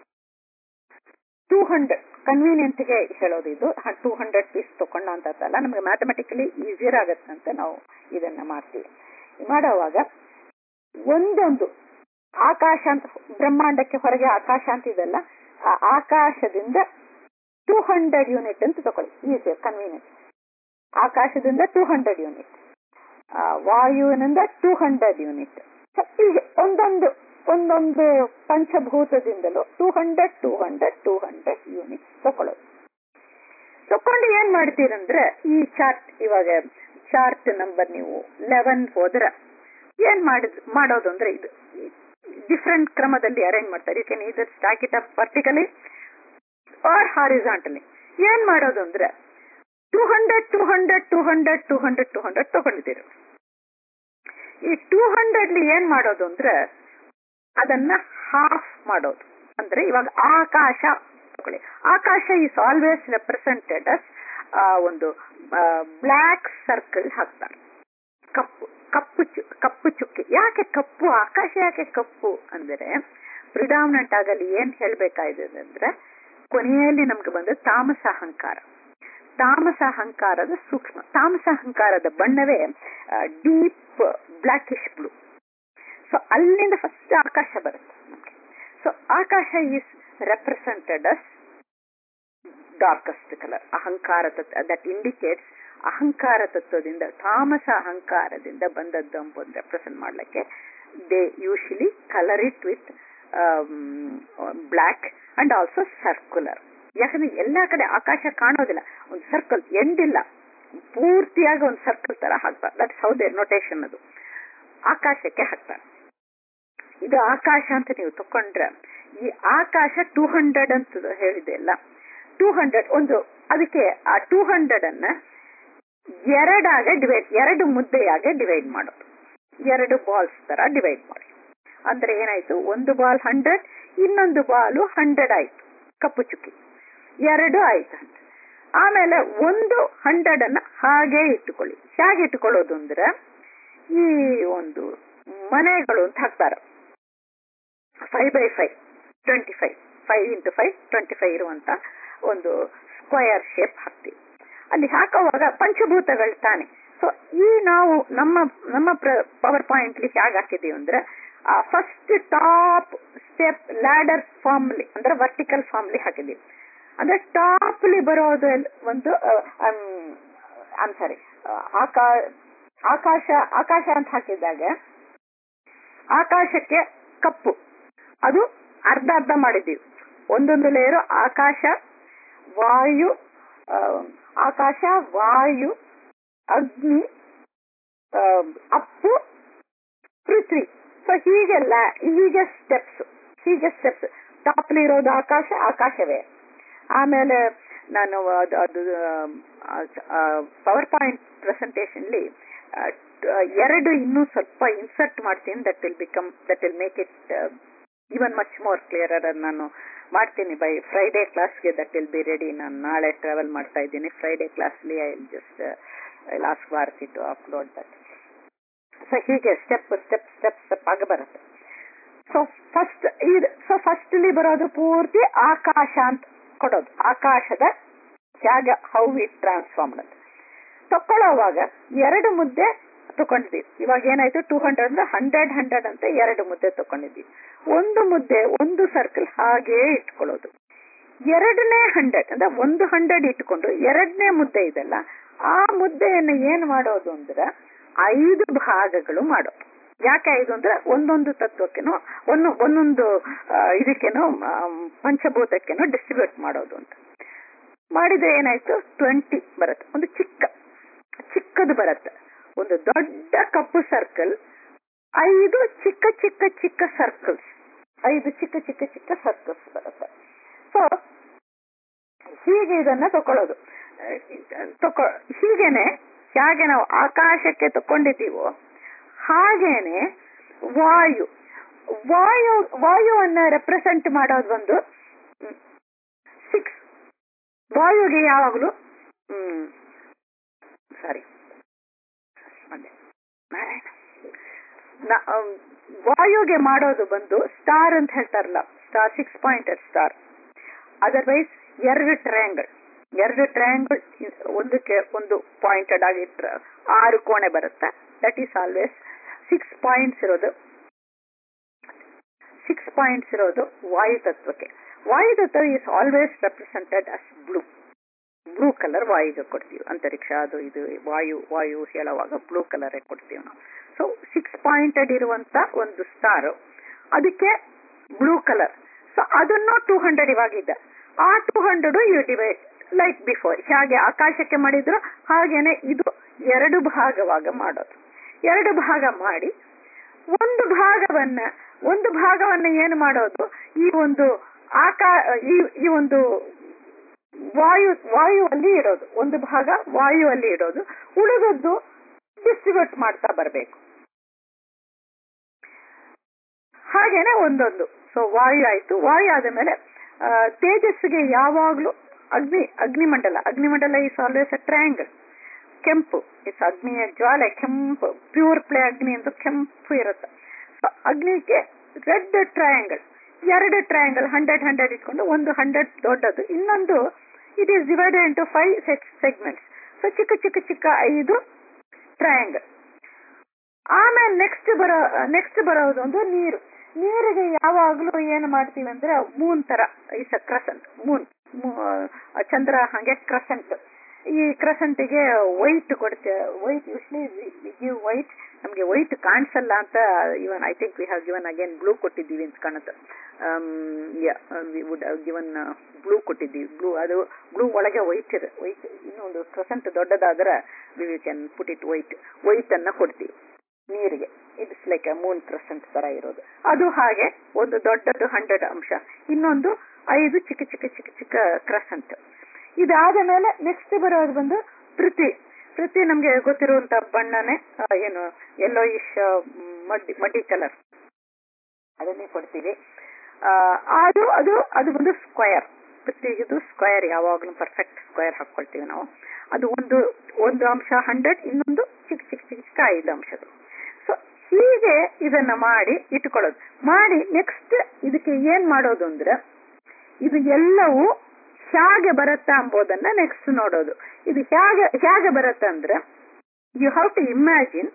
ಟೂ ಹಂಡ್ರೆಡ್ ಕನ್ವೀನಿಯಂಟ್ ಗೆ ಹೇಳೋದು ಇದು ಟೂ ಹಂಡ್ರೆಡ್ ಪೀಸ್ ತಕೊಂಡ ಅಂತಲ್ಲ ನಮ್ಗೆ ಮ್ಯಾಥಮೆಟಿಕಲಿ ಈಸಿಯರ್ ಆಗತ್ತಂತ ನಾವು ಇದನ್ನ ಮಾಡ್ತೀವಿ ಮಾಡುವಾಗ ಒಂದೊಂದು ಆಕಾಶ ಅಂತ ಬ್ರಹ್ಮಾಂಡಕ್ಕೆ ಹೊರಗೆ ಆಕಾಶ ಅಂತ ಇದೆಲ್ಲ ಆ ಆಕಾಶದಿಂದ ಟೂ ಹಂಡ್ರೆಡ್ ಯೂನಿಟ್ ಅಂತ ತಗೊಳ್ಳಿ ಈಸಿಯರ್ ಕನ್ವೀನಿಯಂಟ್ ಆಕಾಶದಿಂದ ಟೂ ಹಂಡ್ರೆಡ್ ಯೂನಿಟ್ ವಾಯುವಿನಿಂದ ಟೂ ಹಂಡ್ರೆಡ್ ಯೂನಿಟ್ ಹೀಗೆ ಒಂದೊಂದು ಒಂದೊಂದು ಪಂಚಭೂತದಿಂದಲೂ two hundred two hundred two hundred unit ತಕೊಳ್ಳೋದು ತಕೊಂಡು ಏನ್ ಮಾಡ್ತೀರಂದ್ರೆ ಈ ಚಾರ್ಟ್ ಇವಾಗ ಚಾರ್ಟ್ ನಂಬರ್ ನೀವು ಲೆವೆನ್ ಹೋದ್ರೆ ಏನ್ ಮಾಡಿದ್ ಮಾಡೋದು ಅಂದ್ರೆ ಇದು ಡಿಫ್ರೆಂಟ್ ಕ್ರಮದಲ್ಲಿ ಅರೇಂಜ್ ಮಾಡ್ತಾರೆ you can either stack it up vertically or horizontally ಏನ್ ಮಾಡೋದು ಅಂದ್ರೆ two hundred two hundred two hundred two hundred two hundred ತಗೊಂಡಿದ್ದೀರಿ ಈ ಟೂ ಹಂಡ್ರೆಡ್ ಏನ್ ಮಾಡೋದು ಅಂದ್ರೆ ಅದನ್ನ ಹಾಫ್ ಮಾಡೋದು ಅಂದ್ರೆ ಇವಾಗ ಆಕಾಶ ತಗೊಳ್ಳಿ ಆಕಾಶ ಈಸ್ ಆಲ್ವೇಸ್ ರೆಪ್ರೆಸೆಂಟೆಡ್ ಅಸ್ ಒಂದು ಬ್ಲ್ಯಾಕ್ ಸರ್ಕಲ್ ಹಾಕ್ತಾರೆ ಕಪ್ಪು ಕಪ್ಪು ಚು ಕಪ್ಪು ಚುಕ್ಕಿ ಯಾಕೆ ಕಪ್ಪು ಆಕಾಶ ಯಾಕೆ ಕಪ್ಪು ಅಂದ್ರೆ ಪ್ರಿಡಾಮಿನೆಂಟ್ ಆಗಲಿ ಏನ್ ಹೇಳ್ಬೇಕಾಗಿದೆ ಅಂದ್ರೆ ಕೊನೆಯಲ್ಲಿ ನಮ್ಗೆ ಬಂದ ತಾಮಸ ಅಹಂಕಾರ ತಾಮಸ ಅಹಂಕಾರದ ಸೂಕ್ಷ್ಮ ತಾಮಸ ಅಹಂಕಾರದ ಬಣ್ಣವೇ ಡೀಪ್ ಬ್ಲಾಕಿಶ್ ಬ್ಲೂ ಸೊ ಅಲ್ಲಿಂದ ಫಸ್ಟ್ ಆಕಾಶ ಬರುತ್ತೆ ಸೊ ಆಕಾಶ is represented as darkest colour ಅಹಂಕಾರ ತತ್ವ ದಟ್ ಇಂಡಿಕೇಟ್ಸ್ ಅಹಂಕಾರ ತತ್ವದಿಂದ ತಾಮಸ ಅಹಂಕಾರದಿಂದ ಬಂದದ್ದು ಎಂಬುದು ರೆಪ್ರೆಸೆಂಟ್ ಮಾಡ್ಲಿಕ್ಕೆ they usually colour it with black and also circular ಯಾಕಂದ್ರೆ ಎಲ್ಲಾ ಕಡೆ ಆಕಾಶ ಕಾಣೋದಿಲ್ಲ ಒಂದು ಸರ್ಕಲ್ ಎಂಡಿಲ್ಲ ಪೂರ್ತಿಯಾಗಿ ಒಂದು ಸರ್ಕಲ್ ತರ ಹಾಕ್ತಾರೆ ದಟ್ ಸೌದೆ ನೊಟೇಶನ್ ಅದು ಆಕಾಶಕ್ಕೆ ಹಾಕ್ತಾರೆ ಇದು ಆಕಾಶ ಅಂತ ನೀವು ತಕೊಂಡ್ರೆ ಈ ಆಕಾಶ ಟೂ ಹಂಡ್ರೆಡ್ ಅಂತ ಹೇಳಿದೆ ಅಲ್ಲ ಟೂ ಹಂಡ್ರೆಡ್ ಒಂದು ಅದಕ್ಕೆ ಆ ಟೂ ಹಂಡ್ರೆಡ್ ಅನ್ನ ಎರಡಾಗ ಡಿವೈಡ್ ಎರಡು ಮುದ್ದೆಯಾಗೆ ಡಿವೈಡ್ ಮಾಡೋದು ಎರಡು ಬಾಲ್ಸ್ ತರ ಡಿವೈಡ್ ಮಾಡಿ ಅಂದ್ರೆ ಏನಾಯ್ತು ಒಂದು ಬಾಲ್ ಹಂಡ್ರೆಡ್ ಇನ್ನೊಂದು ಬಾಲು ಹಂಡ್ರೆಡ್ ಆಯ್ತು ಕಪ್ಪು ಚುಕ್ಕಿ ಎರಡು ಆಯ್ತು ಅಂತ ಆಮೇಲೆ ಒಂದು ಹಂಡ್ರೆಡ್ ಅನ್ನ ಹಾಗೆ ಇಟ್ಟುಕೊಳ್ಳಿ ಹೇಗೆ ಇಟ್ಟುಕೊಳ್ಳೋದು ಅಂದ್ರೆ ಈ ಒಂದು ಮನೆಗಳು ಅಂತ ಹಾಕ್ತಾರೆ five by five twenty five five into five twenty five ಇರುವಂತ ಒಂದು ಸ್ಕ್ವಯರ್ ಶೇಪ್ ಹಾಕ್ತೀವಿ ಅಲ್ಲಿ ಹಾಕುವಾಗ ಪಂಚಭೂತಗಳು ತಾನೆ ಸೊ ಈ ನಾವು ನಮ್ಮ ನಮ್ಮ ಪವರ್ ಪಾಯಿಂಟ್ ಹೇಗೆ ಹಾಕಿದೀವಿ ಅಂದ್ರೆ ಆ first top step ladder formally ಅಂದ್ರೆ ವರ್ಟಿಕಲ್ ಫಾರ್ಮ್ಲಿ ಹಾಕಿದೀವಿ ಅಂದ್ರೆ ಟಾಪ್ಲಿ ಬರೋದು ಒಂದು ಐಮ್ ಸಾರಿ ಆಕಾ ಆಕಾಶ ಆಕಾಶ ಅಂತ ಹಾಕಿದಾಗ ಆಕಾಶಕ್ಕೆ ಕಪ್ಪು ಅದು ಅರ್ಧ ಅರ್ಧ ಮಾಡಿದ್ದೀವಿ ಒಂದೊಂದು ಲೇಯರು ಆಕಾಶ ವಾಯು ಆಕಾಶ ವಾಯು ಅಗ್ನಿ ಅಪ್ಪು ಪೃಥ್ವಿ ಸೊ ಹೀಗೆಲ್ಲ ಹೀಗೆ ಸ್ಟೆಪ್ಸ್ ಹೀಗೆ ಸ್ಟೆಪ್ಸ್ ಟಾಪ್ಲಿ ಇರೋದು ಆಕಾಶ ಆಕಾಶವೇ ಆಮೇಲೆ ನಾನು ಅದು ಅದು ಪವರ್ ಪಾಯಿಂಟ್ ಪ್ರೆಸೆಂಟೇಷನ್ಲಿ ಎರಡು ಇನ್ನೂ ಸ್ವಲ್ಪ ಇನ್ಸರ್ಟ್ ಮಾಡ್ತೀನಿ that will become that will make it even much more clearer ನಾನು ಮಾಡ್ತೀನಿ ಬೈ ಫ್ರೈಡೇ ಕ್ಲಾಸ್ಗೆ ದಟ್ ವಿಲ್ ಬಿ ರೆಡಿ ನಾನು ನಾಳೆ ಟ್ರಾವೆಲ್ ಮಾಡ್ತಾ ಇದ್ದೀನಿ ಫ್ರೈಡೇ ಕ್ಲಾಸ್ಲಿ I will just last Bharati to upload that so ಹೀಗೆ ಸ್ಟೆಪ್ ಸ್ಟೆಪ್ ಸ್ಟೆಪ್ ಸ್ಟೆಪ್ ಆಗಿ ಬರುತ್ತೆ ಸೊ ಫಸ್ಟ್ ಇದು ಸೊ ಫಸ್ಟ್ಲಿ ಬರೋದು ಪೂರ್ತಿ ಆಕಾಶ ಅಂತ ಕೊಡೋದು ಆಕಾಶದ ಜಾಗ ಹೌ ಇಟ್ ಟ್ರಾನ್ಸ್ಫಾರ್ಮ್ ಅಂತ ತಕೊಳ್ಳೋವಾಗ ಎರಡು ಮುದ್ದೆ ತಕೊಂಡಿದ್ದೀವಿ ಇವಾಗ ಏನಾಯ್ತು ಟೂ ಹಂಡ್ರೆಡ್ ಅಂದ್ರೆ ಹಂಡ್ರೆಡ್ ಹಂಡ್ರೆಡ್ ಅಂತ ಎರಡು ಮುದ್ದೆ ತಕೊಂಡಿದ್ದೀವಿ ಒಂದು ಮುದ್ದೆ ಒಂದು ಸರ್ಕಲ್ ಹಾಗೇ ಇಟ್ಕೊಳ್ಳೋದು ಎರಡನೇ ಹಂಡ್ರೆಡ್ ಅಂದ್ರೆ ಒಂದು ಹಂಡ್ರೆಡ್ ಇಟ್ಕೊಂಡು ಎರಡನೇ ಮುದ್ದೆ ಇದೆಲ್ಲ ಆ ಮುದ್ದೆಯನ್ನು ಏನ್ ಮಾಡೋದು ಅಂದ್ರೆ ಐದು ಭಾಗಗಳು ಮಾಡೋದು ಯಾಕೆ ಐದು ಅಂದ್ರೆ ಒಂದೊಂದು ತತ್ವಕ್ಕೆನೋ ಒಂದು ಒಂದೊಂದು ಇದಕ್ಕೇನೋ ಪಂಚಭೂತಕ್ಕೆನೋ ಡಿಸ್ಟ್ರಿಬ್ಯೂಟ್ ಮಾಡೋದು ಅಂತ ಮಾಡಿದ್ರೆ ಏನಾಯ್ತು ಟ್ವೆಂಟಿ ಬರುತ್ತೆ ಒಂದು ಚಿಕ್ಕ ಚಿಕ್ಕದು ಬರುತ್ತೆ ಒಂದು ದೊಡ್ಡ ಕಪ್ಪು ಸರ್ಕಲ್ ಐದು ಚಿಕ್ಕ ಚಿಕ್ಕ ಚಿಕ್ಕ ಸರ್ಕಲ್ಸ್ ಐದು ಚಿಕ್ಕ ಚಿಕ್ಕ ಚಿಕ್ಕ ಸರ್ಕಲ್ಸ್ ಬರುತ್ತೆ ಸೊ ಹೀಗೆ ಇದನ್ನ ತಕೊಳ್ಳೋದು ತಕೊ ಹೀಗೇನೆ ಹೇಗೆ ನಾವು ಆಕಾಶಕ್ಕೆ ತಕೊಂಡಿದ್ದೀವೋ ಹಾಗೇನೆ ವಾಯು ವಾಯು ವಾಯುವನ್ನ ರೆಪ್ರೆಸೆಂಟ್ ಮಾಡೋದು ಒಂದು ಸಿಕ್ಸ್ ವಾಯುಗೆ ಯಾವಾಗಲೂ ಹ್ಮ್ ಸಾರಿ ವಾಯುಗೆ ಮಾಡೋದು ಬಂದು ಸ್ಟಾರ್ ಅಂತ ಹೇಳ್ತಾರಲ್ಲ star six pointed star otherwise ಎರಡು ಟ್ರಯಾಂಗಲ್ ಎರಡು ಟ್ರಯಾಂಗಲ್ ಒಂದಕ್ಕೆ ಒಂದು ಪಾಯಿಂಟೆಡ್ ಆಗಿ ಆರು ಕೋಣೆ ಬರುತ್ತೆ that is always six points ಇರೋದು ಸಿಕ್ಸ್ ಪಾಯಿಂಟ್ಸ್ ಇರೋದು ವಾಯು ತತ್ವಕ್ಕೆ ವಾಯು ತತ್ವ is always represented as blue blue colour ವಾಯುಗೆ ಕೊಡ್ತೀವಿ ಅಂತರಿಕ್ಷ ಅದು ಇದು ವಾಯು ವಾಯು ಹೇಳುವಾಗ ಬ್ಲೂ ಕಲರ್ ಕೊಡ್ತೀವಿ ನಾವು ಸೊ ಸಿಕ್ಸ್ ಪಾಯಿಂಟೆಡ್ ಇರುವಂತ ಒಂದು ಸ್ಟಾರ್ ಅದಕ್ಕೆ ಬ್ಲೂ ಕಲರ್ ಸೊ ಅದನ್ನು ಟೂ ಹಂಡ್ರೆಡ್ ಇವಾಗಿದೆ ಆ two hundred you divide like before ಹೇಗೆ ಆಕಾಶಕ್ಕೆ ಮಾಡಿದ್ರು ಹಾಗೇನೆ ಇದು ಎರಡು ಭಾಗವಾಗ ಮಾಡೋದು ಎರಡು ಭಾಗ ಮಾಡಿ ಒಂದು ಭಾಗವನ್ನ ಒಂದು ಭಾಗವನ್ನ ಏನು ಮಾಡೋದು ಈ ಒಂದು ಆಕಾ ಈ ಈ ಒಂದು ವಾಯು ವಾಯುವಲ್ಲಿ ಇರೋದು ಒಂದು ಭಾಗ ವಾಯುವಲ್ಲಿ ಇರೋದು ಉಳಿದದ್ದು ಡಿಸ್ಟ್ರಿಬ್ಯೂಟ್ ಮಾಡ್ತಾ ಬರಬೇಕು ಹಾಗೇನೆ ಒಂದೊಂದು ಸೊ ವಾಯು ಆಯ್ತು ವಾಯು ಆದ ಮೇಲೆ ತೇಜಸ್ಸಿಗೆ ಯಾವಾಗ್ಲೂ ಅಗ್ನಿ ಅಗ್ನಿಮಂಡಲ ಅಗ್ನಿಮಂಡಲ ಈಸ್ ಆಲ್ವೇಸ್ ಅ ಟ್ರಯಾಂಗಲ್ ಕೆಂಪು ಇಸ್ ಅಗ್ನಿಯ ಜ್ವಾಲೆ ಕೆಂಪು ಪ್ಯೂರ್ ಪ್ಲೇ ಅಗ್ನಿ ಅಂತ ಕೆಂಪು ಇರುತ್ತೆ ಅಗ್ನಿಗೆ ರೆಡ್ ಟ್ರಯಾಂಗಲ್ ಎರಡು ಟ್ರಯಾಂಗಲ್ ಹಂಡ್ರೆಡ್ ಹಂಡ್ರೆಡ್ ಇಟ್ಕೊಂಡು ಒಂದು ಹಂಡ್ರೆಡ್ ದೊಡ್ಡದು ಇನ್ನೊಂದು it is divided into five segments so ಚಿಕ್ಕ ಚಿಕ್ಕ ಚಿಕ್ಕ ಐದು ಟ್ರಯಾಂಗಲ್ ಆಮೇಲೆ ನೆಕ್ಸ್ಟ್ ಬರೋ ನೆಕ್ಸ್ಟ್ ಬರೋದು ಒಂದು ನೀರು ನೀರಿಗೆ ಯಾವಾಗ್ಲೂ ಏನು ಮಾಡ್ತೀವಿ ಅಂದ್ರೆ ಮೂನ್ ತರ ಇಸ್ ಅ ಕ್ರಸಂಟ್ ಮೂನ್ ಚಂದ್ರ ಹಾಗೆ ಕ್ರಸೆಂಟ್ ಈ ಕ್ರಸೆಂಟಿಗೆ ವೈಟ್ ಕೊಡ್ತೇವೆ ವೈಟ್ ಯೂಶ್ಲಿ ಗಿವ್ ವೈಟ್ ನಮಗೆ ವೈಟ್ ಕಾಣಿಸಲ್ಲ ಅಂತ even I think we have given again blue ಕೊಟ್ಟಿದ್ದೀವಿ ಅಂತ ಕಾಣುತ್ತೆ ವಿ ವುಡ್ ಗಿವನ್ ಬ್ಲೂ ಕೊಟ್ಟಿದ್ದೀವಿ ಬ್ಲೂ ಅದು ಬ್ಲೂ ಒಳಗೆ ವೈಟ್ ಇದೆ ವೈಟ್ ಇನ್ನೊಂದು ಕ್ರಸೆಂಟ್ ದೊಡ್ಡದಾದ್ರೆ we can put it white white ಅನ್ನ ಕೊಡ್ತೀವಿ ನೀರಿಗೆ it's like a moon crescent ತರ ಇರೋದು ಅದು ಹಾಗೆ ಒಂದು ದೊಡ್ಡದು ಹಂಡ್ರೆಡ್ ಅಂಶ ಇನ್ನೊಂದು ಐದು ಚಿಕ್ಕ ಚಿಕ್ಕ ಚಿಕ್ಕ ಚಿಕ್ಕ ಕ್ರಸೆಂಟ್ ಇದಾದ ಮೇಲೆ ನೆಕ್ಸ್ಟ್ ಬರೋದು ಬಂದು ಪೃಥ್ವಿ ಪೃಥ್ವಿ ನಮ್ಗೆ ಗೊತ್ತಿರುವಂತ ಬಣ್ಣನೇ ಏನು ಎಲ್ಲೋ ಇಶ್ ಮಡ್ಡಿ ಮಡ್ಡಿ ಕಲರ್ ಅದನ್ನೇ ಕೊಡ್ತೀವಿ ಅದು ಅದು ಅದು ಬಂದು ಸ್ಕ್ವಯರ್ ಪೃಥ್ವಿಗಿದು ಸ್ಕ್ವಯರ್ ಯಾವಾಗ್ಲೂ ಪರ್ಫೆಕ್ಟ್ ಸ್ಕ್ವಯರ್ ಹಾಕೊಳ್ತೀವಿ ನಾವು ಅದು ಒಂದು ಒಂದು ಅಂಶ ಹಂಡ್ರೆಡ್ ಇನ್ನೊಂದು ಚಿಕ್ಕ ಚಿಕ್ಕ ಚಿಕ್ಕ ಚಿಕ್ಕ ಐದು ಅಂಶಗಳು ಸೊ ಹೀಗೆ ಇದನ್ನ ಮಾಡಿ ಇಟ್ಕೊಳ್ಳೋದು ಮಾಡಿ ನೆಕ್ಸ್ಟ್ ಇದಕ್ಕೆ ಏನ್ ಮಾಡೋದು ಅಂದ್ರೆ ಇದು ಎಲ್ಲವೂ ಹೇಗೆ ಬರುತ್ತಾ ಎಂಬುದನ್ನ ನೆಕ್ಸ್ಟ್ ನೋಡೋದು ಇದು ಹೇಗೆ ಹೇಗೆ ಬರುತ್ತೆ ಅಂದ್ರೆ ಯು ಹ್ಯಾವ್ ಟು ಇಮ್ಯಾಜಿನ್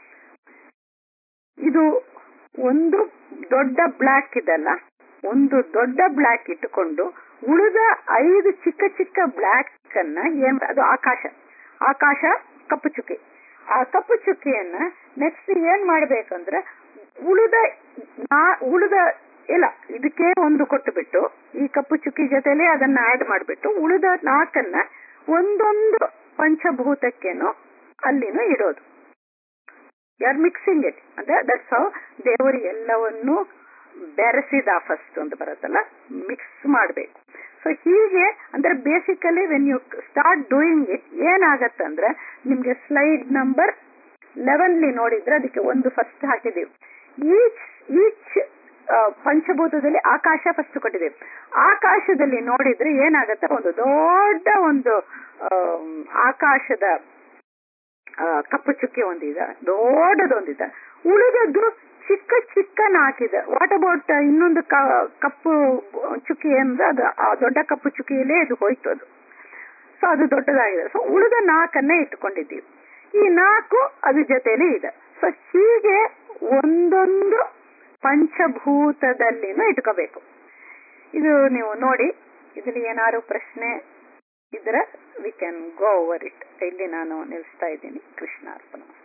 ಇದು ಒಂದು ದೊಡ್ಡ ಬ್ಲಾಕ್ ಇದಲ್ಲ ಒಂದು ದೊಡ್ಡ ಬ್ಲಾಕ್ ಇಟ್ಟುಕೊಂಡು ಉಳಿದ ಐದು ಚಿಕ್ಕ ಚಿಕ್ಕ ಬ್ಲಾಕ್ ಅನ್ನ ಏನ್ ಅದು ಆಕಾಶ ಆಕಾಶ ಕಪ್ಪು ಚುಕ್ಕಿ ಆ ಕಪ್ಪು ಚುಕ್ಕಿಯನ್ನ ನೆಕ್ಸ್ಟ್ ಏನ್ ಮಾಡ್ಬೇಕಂದ್ರೆ ಉಳಿದ ಉಳಿದ ಇಲ್ಲ ಇದಕ್ಕೆ ಒಂದು ಕೊಟ್ಟು ಬಿಟ್ಟು ಈ ಕಪ್ಪು ಚುಕ್ಕಿ ಜೊತೆಲೆ ಅದನ್ನ ಆಡ್ ಮಾಡ್ಬಿಟ್ಟು ಉಳಿದ ನಾಲ್ಕನ್ನ ಒಂದೊಂದು ಪಂಚಭೂತಕ್ಕೇನು ಅಲ್ಲಿನೂ ಇಡೋದು ಆರ್ ಮಿಕ್ಸಿಂಗ್ ಇಟ್ ಅಂದ್ರೆ ದಟ್ಸ್ ಹೌ ದೇವರು ಎಲ್ಲವನ್ನೂ ಬೆರೆಸಿದ ಫಸ್ಟ್ ಅಂತ ಬರುತ್ತಲ್ಲ ಮಿಕ್ಸ್ ಮಾಡಬೇಕು ಸೊ ಹೀಗೆ ಅಂದ್ರೆ basically when you start doing it ಏನಾಗತ್ತಂದ್ರೆ ನಿಮ್ಗೆ ಸ್ಲೈಡ್ ನಂಬರ್ ಲೆವೆನ್ಲಿ ನೋಡಿದ್ರೆ ಅದಕ್ಕೆ ಒಂದು ಫಸ್ಟ್ ಹಾಕಿದೀವಿ ಈಚ್ ಈಚ್ ಪಂಚಭೂತದಲ್ಲಿ ಆಕಾಶ ಫಸ್ಟ್ ಕೊಟ್ಟಿದ್ದೇವೆ ಆಕಾಶದಲ್ಲಿ ನೋಡಿದ್ರೆ ಏನಾಗತ್ತೆ ಒಂದು ದೊಡ್ಡ ಒಂದು ಆಕಾಶದ ಕಪ್ಪು ಚುಕ್ಕಿ ಒಂದಿದೆ ದೊಡ್ಡದೊಂದಿದೆ ಉಳಿದದ್ದು ಚಿಕ್ಕ ಚಿಕ್ಕ ನಾಕಿದೆ ವಾಟ್ ಅಬೌಟ್ ಇನ್ನೊಂದು ಕಪ್ಪು ಚುಕ್ಕಿ ಅಂದ್ರೆ ಅದು ಆ ದೊಡ್ಡ ಕಪ್ಪು ಚುಕ್ಕಿಯಲ್ಲೇ ಇದು ಹೋಯ್ತು ಅದು ಸೊ ಅದು ದೊಡ್ಡದಾಗಿದೆ ಸೊ ಉಳಿದ ನಾಲ್ಕನ್ನೇ ಇಟ್ಕೊಂಡಿದ್ದೀವಿ ಈ ನಾಲ್ಕು ಅದ್ರ ಜೊತೆಲಿ ಇದೆ ಸೊ ಹೀಗೆ ಒಂದೊಂದು ಪಂಚಭೂತದಲ್ಲಿನೂ ಇಟ್ಕೋಬೇಕು ಇದು ನೀವು ನೋಡಿ ಇದ್ರಲ್ಲಿ ಏನಾದ್ರು ಪ್ರಶ್ನೆ ಇದ್ರೆ we can go over it ಇಲ್ಲಿ ನಾನು ನಿಲ್ಲಿಸ್ತಾ ಇದ್ದೀನಿ ಕೃಷ್ಣ ಅರ್ಪಣ